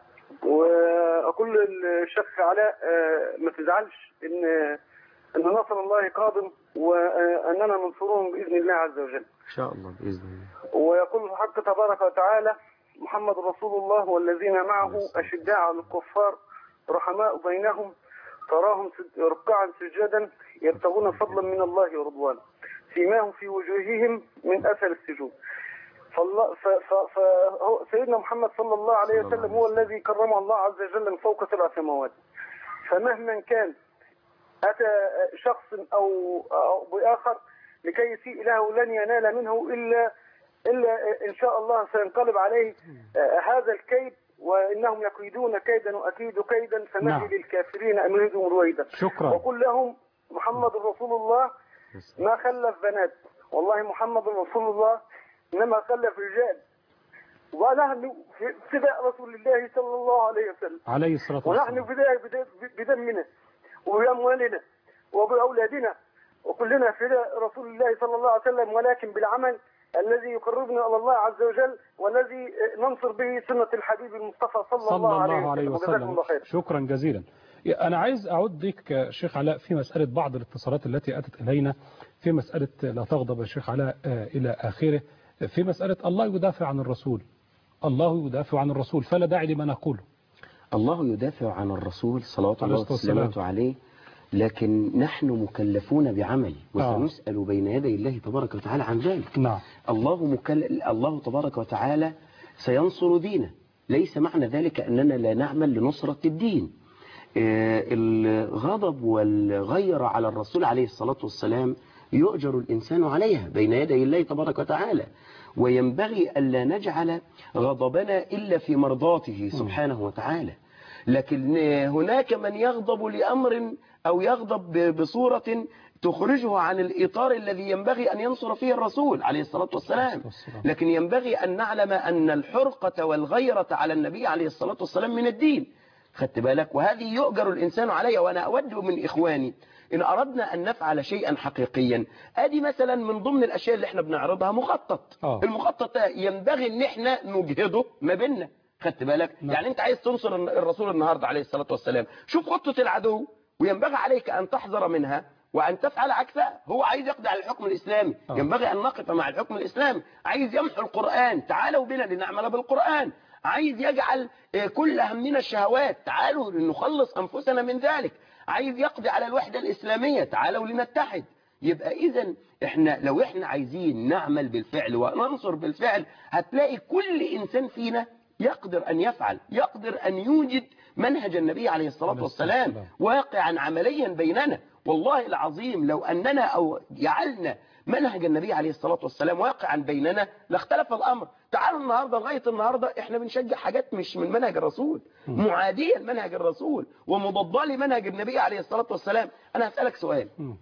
واقول للشيخ علاء آه، ما تزعلش ان ان نصر الله قادم واننا ننصرهم باذن الله عز وجل إن شاء الله بإذن الله ويقول الحق تبارك وتعالى محمد رسول الله والذين معه اشداء على الكفار رحماء بينهم تراهم سج- ركعا سجدا يبتغون فضلا من الله ورضوانا سيماهم في وجوههم من اثر السجود فالله ف ف ف هو سيدنا محمد صلى الله عليه وسلم هو الذي كرمه الله عز وجل من فوق سبع سماوات فمهما كان أتى شخص أو, أو بآخر لكي يسيء له لن ينال منه إلا إلا إن شاء الله سينقلب عليه آه، هذا الكيد وإنهم يكيدون كيدا وأكيد كيدا نعم. فمهل للكافرين أمهلهم رويدا شكرا وقل لهم محمد رسول الله ما خلف بنات والله محمد رسول الله إنما خلف رجال ونحن في فداء رسول الله صلى الله عليه وسلم عليه الصلاة ونحن والسلام فداء بد- بدمنا وبأموالنا وبأولادنا وكلنا فداء رسول الله صلى الله عليه وسلم ولكن بالعمل الذي يقربنا إلى الله عز وجل والذي ننصر به سنة الحبيب المصطفى صلى, صلى الله عليه وجزاكم وسلم الله خير شكرا جزيلا أنا عايز أعود ليك يا شيخ علاء في مسألة بعض الاتصالات التي أتت إلينا في مسألة لا تغضب يا شيخ علاء آه، إلى آخره في مسألة الله يدافع عن الرسول الله يدافع عن الرسول فلا داعي لما نقوله الله يدافع عن الرسول صلوات عليه الله الصلاة والسلام. وسلامته عليه لكن نحن مكلفون بعمل آه. وسنسأل بين يدي الله تبارك وتعالى عن ذلك نعم الله مكل... الله تبارك وتعالى سينصر دينه ليس معنى ذلك أننا لا نعمل لنصرة الدين آه، الغضب والغير على الرسول عليه الصلاة والسلام يؤجر الإنسان عليها بين يدي الله تبارك وتعالى وينبغي ألا نجعل غضبنا إلا في مرضاته سبحانه وتعالى لكن هناك من يغضب لأمر أو يغضب ب- بصورة تخرجه عن الإطار الذي ينبغي أن ينصر فيه الرسول عليه الصلاة والسلام لكن ينبغي أن نعلم أن الحرقة والغيرة على النبي عليه الصلاة والسلام من الدين خدت بالك وهذه يؤجر الإنسان عليها وأنا أود من إخواني إن أردنا أن نفعل شيئا حقيقيا أدي مثلا من ضمن الأشياء اللي احنا بنعرضها مخطط آه. المخطط ده ينبغي ان احنا نجهده ما بيننا خدت بالك نعم. يعني انت عايز تنصر الرسول النهارده عليه الصلاة والسلام شوف خطة العدو وينبغي عليك أن تحذر منها وأن تفعل عكسها هو عايز يقضي على الحكم الإسلامي آه. ينبغي أن نقف مع الحكم الإسلامي عايز يمحو القرآن تعالوا بنا لنعمل بالقرآن عايز يجعل آه، كل همنا الشهوات تعالوا نخلص أنفسنا من ذلك عايز يقضي على الوحدة الإسلامية تعالوا لنتحد يبقى إذا إحنا لو إحنا عايزين نعمل بالفعل وننصر بالفعل هتلاقي كل إنسان فينا يقدر أن يفعل يقدر أن يوجد منهج النبي عليه الصلاة عليه الصلاة والسلام والسلام. واقعا عمليا بيننا والله العظيم لو أننا أو جعلنا منهج النبي عليه الصلاة والسلام واقعا بيننا لاختلف الأمر تعالوا النهاردة لغاية النهاردة احنا بنشجع حاجات مش من منهج الرسول معادية لمنهج الرسول ومضادة لمنهج النبي عليه الصلاة والسلام أنا هسألك سؤال مم.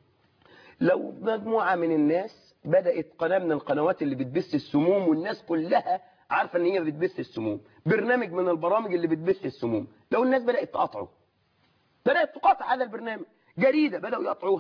لو مجموعة من الناس بدأت قناة من القنوات اللي بتبث السموم والناس كلها عارفة ان هي بتبث السموم برنامج من البرامج اللي بتبث السموم لو الناس بدأت تقاطعه بدأت تقاطع هذا البرنامج جريدة بدأوا يقطعوها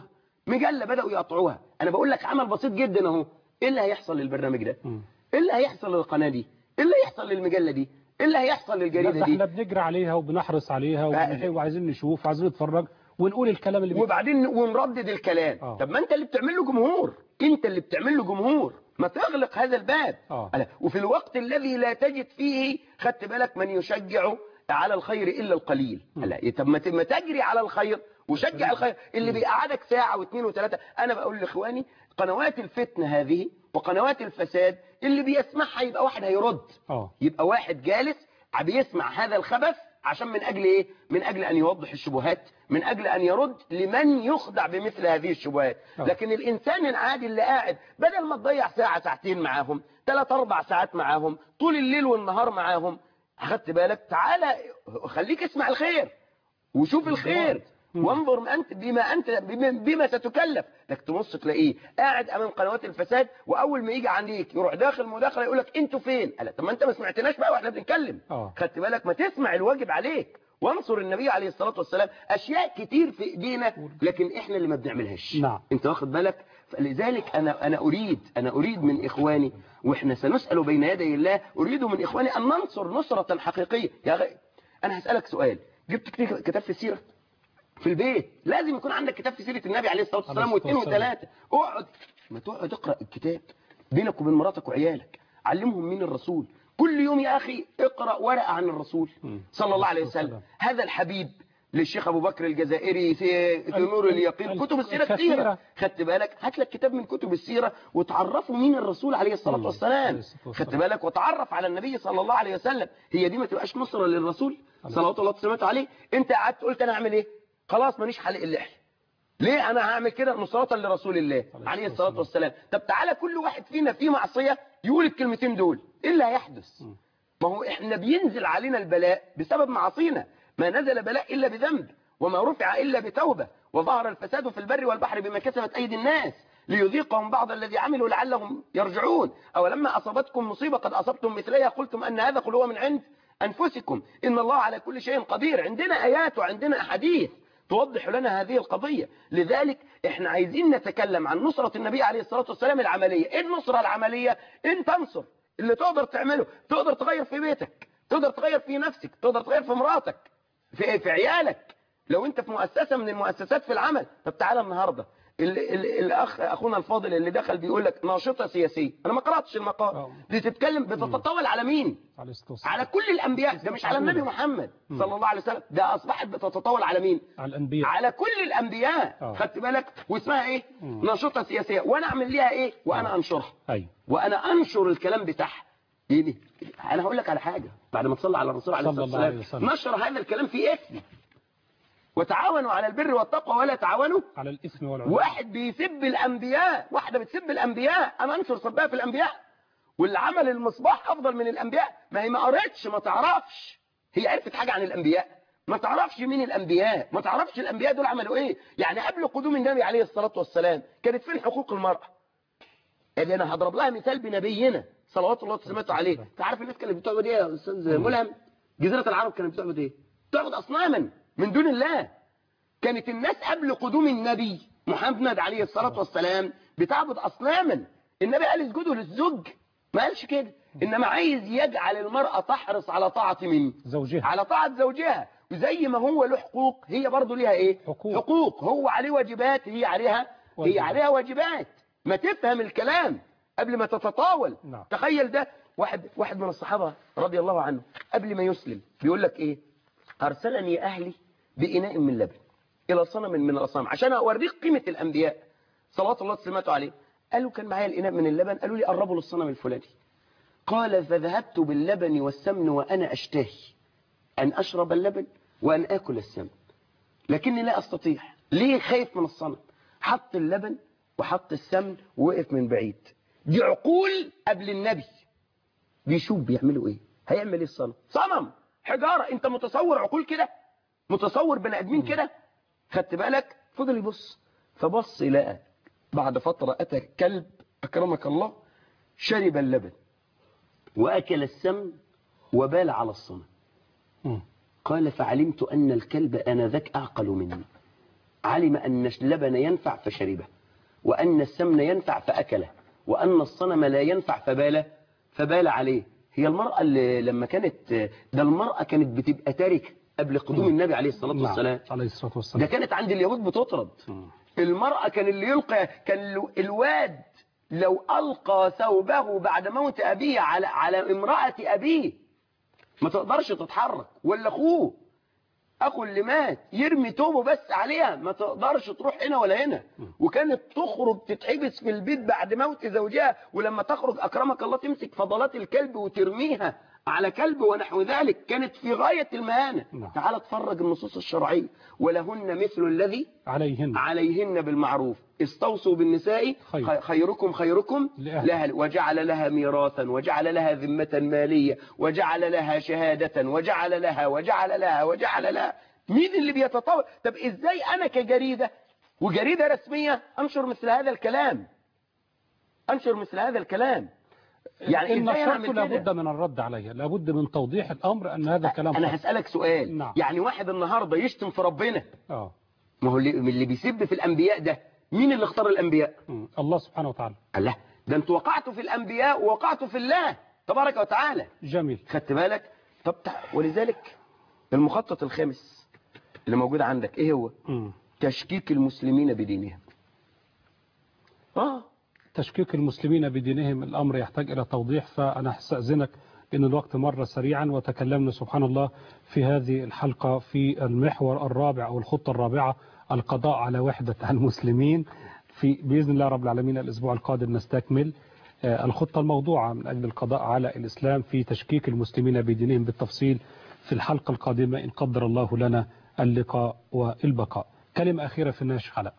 مجله بداوا يقطعوها انا بقول لك عمل بسيط جدا اهو ايه اللي هيحصل للبرنامج ده ايه اللي هيحصل للقناه دي ايه اللي هيحصل للمجله دي ايه اللي هيحصل لا، للجريده ده دي احنا بنجري عليها وبنحرص عليها وبنحب وعايزين نشوف وعايزين نتفرج ونقول الكلام اللي بي- وبعدين ونردد الكلام آه. طب ما انت اللي بتعمل له جمهور انت اللي بتعمل له جمهور ما تغلق هذا الباب آه. ألا، وفي الوقت الذي لا تجد فيه خدت بالك من يشجع على الخير الا القليل ألا، طب ما ت- ما تجري على الخير وشجع الخير اللي بيقعدك ساعه واثنين وثلاثه انا بقول لاخواني قنوات الفتنه هذه وقنوات الفساد اللي بيسمعها يبقى واحد هيرد اه يبقى واحد جالس بيسمع هذا الخبث عشان من أجل إيه؟ من أجل أن يوضح الشبهات من أجل أن يرد لمن يخدع بمثل هذه الشبهات آه. لكن الإنسان العادي اللي قاعد بدل ما تضيع ساعة ساعتين معاهم ثلاث أربع ساعات معاهم طول الليل والنهار معاهم أخدت بالك تعالى خليك اسمع الخير وشوف الخير وانظر ما انت بما انت بما, بما تتكلف لك تبص تلاقيه قاعد امام قنوات الفساد واول ما يجي عنديك يروح داخل مداخله يقول لك انتوا فين قال طب ما انت ما سمعتناش بقى واحنا بنتكلم اه خدت بالك ما تسمع الواجب عليك وانصر النبي عليه الصلاه والسلام اشياء كتير في ايدينا لكن احنا اللي ما بنعملهاش نعم. انت واخد بالك فلذلك انا انا اريد انا اريد من اخواني واحنا سنسال بين يدي الله اريد من اخواني ان ننصر نصره حقيقيه يا اخي انا هسالك سؤال جبت كتاب كتاب في السيره في البيت لازم يكون عندك كتاب في سيره النبي عليه الصلاه والسلام عليه الصلاة واثنين والسلام. وثلاثه اقعد ما تقعد اقرا الكتاب بينك وبين مراتك وعيالك علمهم مين الرسول كل يوم يا اخي اقرا ورقه عن الرسول صلى الله عليه وسلم هذا الحبيب للشيخ ابو بكر الجزائري في في نور اليقين ال- كتب السيره الكثيرة. كثيره خدت بالك هات لك كتاب من كتب السيره وتعرفوا مين الرسول عليه الصلاه والسلام خدت بالك وتعرف على النبي صلى الله عليه وسلم هي دي ما تبقاش نصره للرسول صلوات الله وسلامته عليه انت قعدت قلت انا اعمل ايه خلاص مانيش حلق اللحيه ليه انا هعمل كده نصرة لرسول الله عليه الصلاة والسلام طب تعالى كل واحد فينا فيه معصية يقول الكلمتين دول ايه اللي هيحدث ما هو احنا بينزل علينا البلاء بسبب معاصينا ما نزل بلاء الا بذنب وما رفع الا بتوبة وظهر الفساد في البر والبحر بما كسبت ايدي الناس ليذيقهم بعض الذي عملوا لعلهم يرجعون اولما اصابتكم مصيبة قد اصبتم مثليها قلتم ان هذا قل هو من عند انفسكم ان الله على كل شيء قدير عندنا ايات وعندنا احاديث توضح لنا هذه القضية لذلك احنا عايزين نتكلم عن نصرة النبي عليه الصلاة والسلام العملية ايه النصرة العملية ان تنصر اللي تقدر تعمله تقدر تغير في بيتك تقدر تغير في نفسك تقدر تغير في مراتك في, في عيالك لو انت في مؤسسة من المؤسسات في العمل طب تعالى النهاردة ال ال الاخ اخونا الفاضل اللي دخل بيقول لك ناشطة سياسية انا ما قرأتش المقال بتتكلم بتتطاول على مين عليه الصلاة والسلام. على كل الانبياء ده مش على النبي محمد صلى الله عليه وسلم ده اصبحت بتتطاول على مين على الانبياء على كل الانبياء آه. خدت بالك واسمها ايه نشطه سياسيه وانا اعمل ليها ايه وانا انشرها ايوه وانا انشر الكلام بتاعها ليه انا هقول لك على حاجه بعد ما تصلي على الرسول عليه صلى الصلاه الله عليه والسلام وسلم. نشر هذا الكلام في اسم وتعاونوا على البر والتقوى ولا تعاونوا على الاثم والعدوان واحد بيسب الانبياء واحده بتسب الانبياء انا انشر سبها في الانبياء واللي عمل المصباح افضل من الانبياء ما هي ما قرتش ما تعرفش هي عرفت حاجه عن الانبياء ما تعرفش مين الانبياء ما تعرفش الانبياء دول عملوا ايه يعني قبل قدوم النبي عليه الصلاه والسلام كانت فين حقوق المراه اللي انا هضرب لها مثال بنبينا صلوات الله وسلامته عليه انت عارف الناس كانت بتعبد ايه يا استاذ ملهم جزيره العرب كانت بتعبد ايه بتعبد اصناما من دون الله كانت الناس قبل قدوم النبي محمد عليه الصلاة والسلام بتعبد أصناما النبي قال اسجدوا للزوج ما قالش كده إنما عايز يجعل المرأة تحرص على طاعة مين زوجها على طاعة زوجها وزي ما هو له حقوق هي برضه ليها ايه حقوق. حقوق هو عليه واجبات هي عليها هي واجبات. عليها واجبات ما تفهم الكلام قبل ما تتطاول نعم. تخيل ده واحد واحد من الصحابة رضي الله عنه قبل ما يسلم بيقول لك ايه ارسلني اهلي باناء من لبن الى صنم من الاصنام عشان اوريك قيمة الانبياء صلوات الله وسلامته عليه قالوا كان معايا الاناء من اللبن قالوا لي قربوا للصنم الفلاني قال فذهبت باللبن والسمن وانا اشتهي أن أشرب اللبن وأن آكل السمن لكني لا أستطيع ليه خايف من الصنم حط اللبن وحط السمن ووقف من بعيد دي عقول قبل النبي بيشوف بيعملوا ايه هيعمل ايه الصنم صنم حجارة انت متصور عقول كده متصور بني ادمين كده خدت بالك فضل يبص فبص لقى بعد فترة أتى كلب أكرمك الله شرب اللبن وأكل السمن وبال على الصنم مم. قال فعلمت أن الكلب آنذاك أعقل مني علم أن اللبن ينفع فشربه وأن السمن ينفع فأكله وأن الصنم لا ينفع فبال فبال عليه هي المرأة اللي لما كانت ده المرأة كانت بتبقى تاركة قبل قدوم النبي عليه الصلاة نعم، والسلام عليه الصلاة ده والسلام كانت عند اليهود بتطرد المرأة كان اللي يلقى كان ال- الواد لو ألقى ثوبه بعد موت أبيه على على امرأة أبيه ما تقدرش تتحرك ولا أخوه أخو اللي مات يرمي توبه بس عليها ما تقدرش تروح هنا ولا هنا وكانت تخرج تتحبس في البيت بعد موت زوجها ولما تخرج أكرمك الله تمسك فضلات الكلب وترميها على كلب ونحو ذلك كانت في غاية المهانة تعال اتفرج النصوص الشرعية ولهن مثل الذي عليهن عليهن بالمعروف استوصوا بالنساء خير. خي- خيركم خيركم لأهل. لها وجعل لها ميراثا وجعل لها ذمة مالية وجعل لها شهادة وجعل لها وجعل لها وجعل لها مين اللي بيتطور طب ازاي انا كجريدة وجريدة رسمية انشر مثل هذا الكلام انشر مثل هذا الكلام يعني إن ازاي نشرت اعمل كده لابد من الرد عليها لابد من توضيح الأمر أن هذا كلام انا خطأ. هسألك سؤال نعم. يعني واحد النهاردة يشتم في ربنا آه. ما هو اللي اللي بيسب في الانبياء ده مين اللي اختار الانبياء مم. الله سبحانه وتعالى الله ده انتوا وقعتوا في الانبياء ووقعتوا في الله تبارك وتعالى جميل خدت بالك طب تع- ولذلك المخطط الخامس اللي موجود عندك ايه هو مم. تشكيك المسلمين بدينهم اه تشكيك المسلمين بدينهم الأمر يحتاج إلى توضيح فأنا هستأذنك إن الوقت مر سريعا وتكلمنا سبحان الله في هذه الحلقة في المحور الرابع أو الخطة الرابعة القضاء على وحدة المسلمين في بإذن الله رب العالمين الأسبوع القادم نستكمل آه، الخطة الموضوعة من أجل القضاء على الإسلام في تشكيك المسلمين بدينهم بالتفصيل في الحلقة القادمة إن قدر الله لنا اللقاء والبقاء كلمة أخيرة في الناش حلقة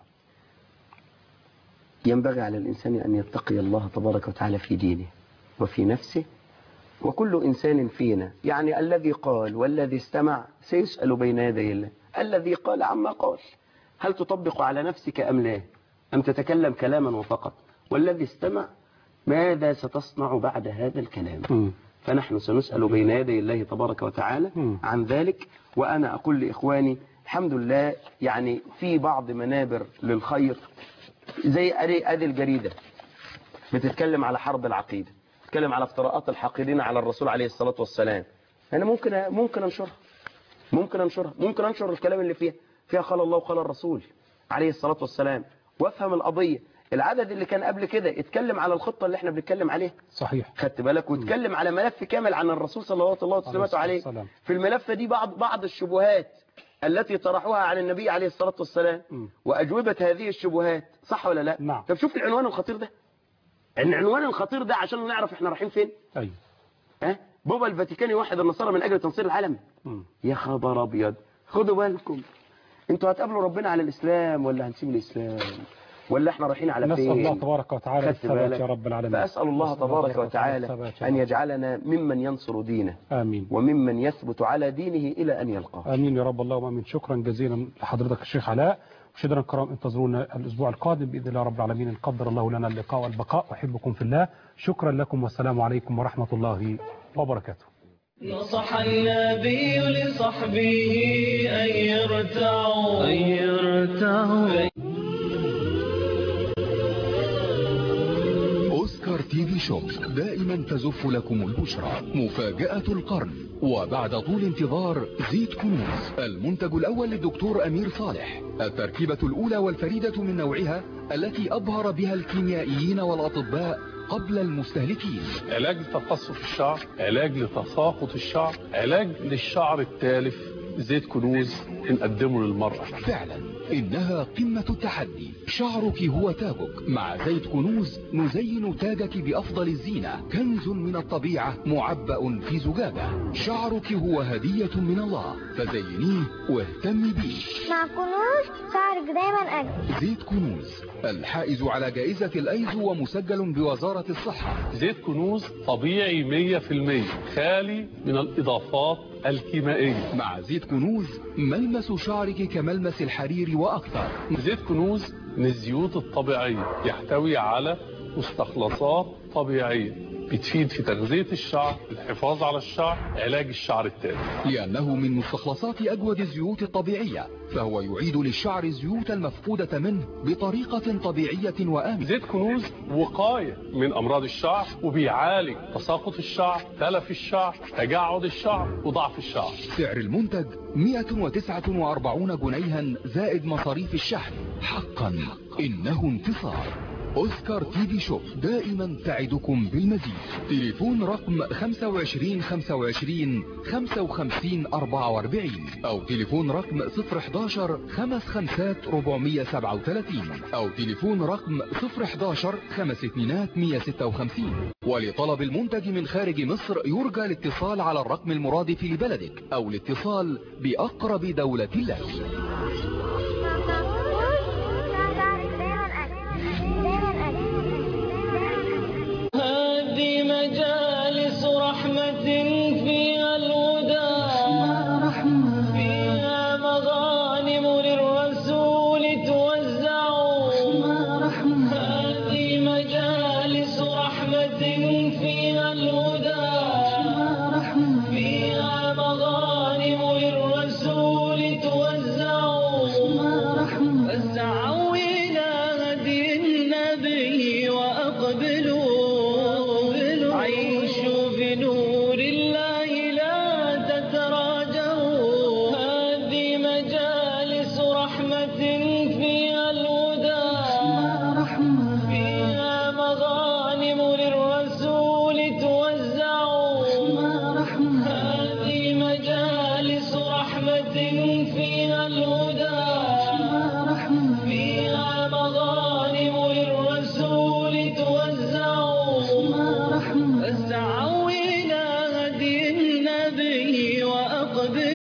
ينبغي على الإنسان أن يتقي الله تبارك وتعالى في دينه وفي نفسه وكل إنسان فينا يعني الذي قال والذي استمع سيسأل بين يدي الله الذي قال عما قال هل تطبق على نفسك أم لا أم تتكلم كلاما وفقط والذي استمع ماذا ستصنع بعد هذا الكلام فنحن سنسأل بين يدي الله تبارك وتعالى عن ذلك وأنا أقول لإخواني الحمد لله يعني في بعض منابر للخير زي أدي أدي الجريدة بتتكلم على حرب العقيدة بتتكلم على افتراءات الحاقدين على الرسول عليه الصلاة والسلام أنا ممكن ممكن أنشرها ممكن أنشرها ممكن أنشر الكلام اللي فيها فيها قال الله وقال الرسول عليه الصلاة والسلام وافهم القضية العدد اللي كان قبل كده اتكلم على الخطة اللي احنا بنتكلم عليها صحيح خدت بالك واتكلم على ملف كامل عن الرسول صلى الله عليه وسلم عليه والسلام. في الملف دي بعض بعض الشبهات التي طرحوها عن النبي عليه الصلاة والسلام وأجوبة هذه الشبهات صح ولا لا نعم. طب شوف العنوان الخطير ده العنوان الخطير ده عشان نعرف احنا رايحين فين أيوه ها بابا الفاتيكان يوحد النصارى من أجل تنصير العالم مم. يا خبر أبيض خدوا بالكم انتوا هتقابلوا ربنا على الإسلام ولا هنسيب الإسلام ولا احنا رايحين على نسأل فين الله تبارك وتعالى خدت الثبات بالك؟ يا رب العالمين فأسأل الله نسأل تبارك وتعالى الثبات يا أن رب. يجعلنا ممن ينصر دينه آمين وممن يثبت على دينه إلى أن يلقاه آمين يا رب اللهم آمين شكرا جزيلا لحضرتك الشيخ علاء مشاهدينا الكرام انتظرونا الأسبوع القادم بإذن الله رب العالمين إن قدر الله لنا اللقاء والبقاء أحبكم في الله شكرا لكم والسلام عليكم ورحمة الله وبركاته نصح النبي لصحبه أن يرتعوا أن يرتعوا أوسكار تي في شوب دائما تزف لكم البشرى مفاجأة القرن وبعد طول انتظار زيت كنوز المنتج الأول للدكتور أمير صالح التركيبة الأولى والفريدة من نوعها التي أبهر بها الكيميائيين والأطباء قبل المستهلكين علاج لتقصف الشعر علاج لتساقط الشعر علاج للشعر التالف زيت كنوز بنقدمه للمرأة فعلا إنها قمة التحدي شعرك هو تاجك مع زيت كنوز نزين تاجك بأفضل الزينة كنز من الطبيعة معبأ في زجاجة شعرك هو هدية من الله فزينيه واهتمي بيه مع كنوز شعرك دايما أجمل زيت كنوز الحائز على جائزة الأيزو ومسجل بوزارة الصحة زيت كنوز طبيعي 100% خالي من الإضافات الكيميائية مع زيت كنوز ملمس شعرك كملمس الحرير وأكثر زيت كنوز من الزيوت الطبيعية يحتوي على مستخلصات طبيعية بتفيد في تغذية الشعر الحفاظ على الشعر علاج الشعر التالف لأنه من مستخلصات أجود الزيوت الطبيعية فهو يعيد للشعر الزيوت المفقودة منه بطريقة طبيعية وآمنة زيت كنوز وقاية من أمراض الشعر وبيعالج تساقط الشعر تلف الشعر تجعد الشعر وضعف الشعر سعر المنتج 149 جنيها زائد مصاريف الشحن حقا إنه انتصار أوسكار تي في شوب دائما تعدكم بالمزيد تليفون رقم 25 25 55 44 أو تليفون رقم 011 خمس خمسات 437 أو تليفون رقم 011 خمس اتنينات 156 ولطلب المنتج من خارج مصر يرجى الاتصال على الرقم المرادف لبلدك أو الاتصال بأقرب دولة لك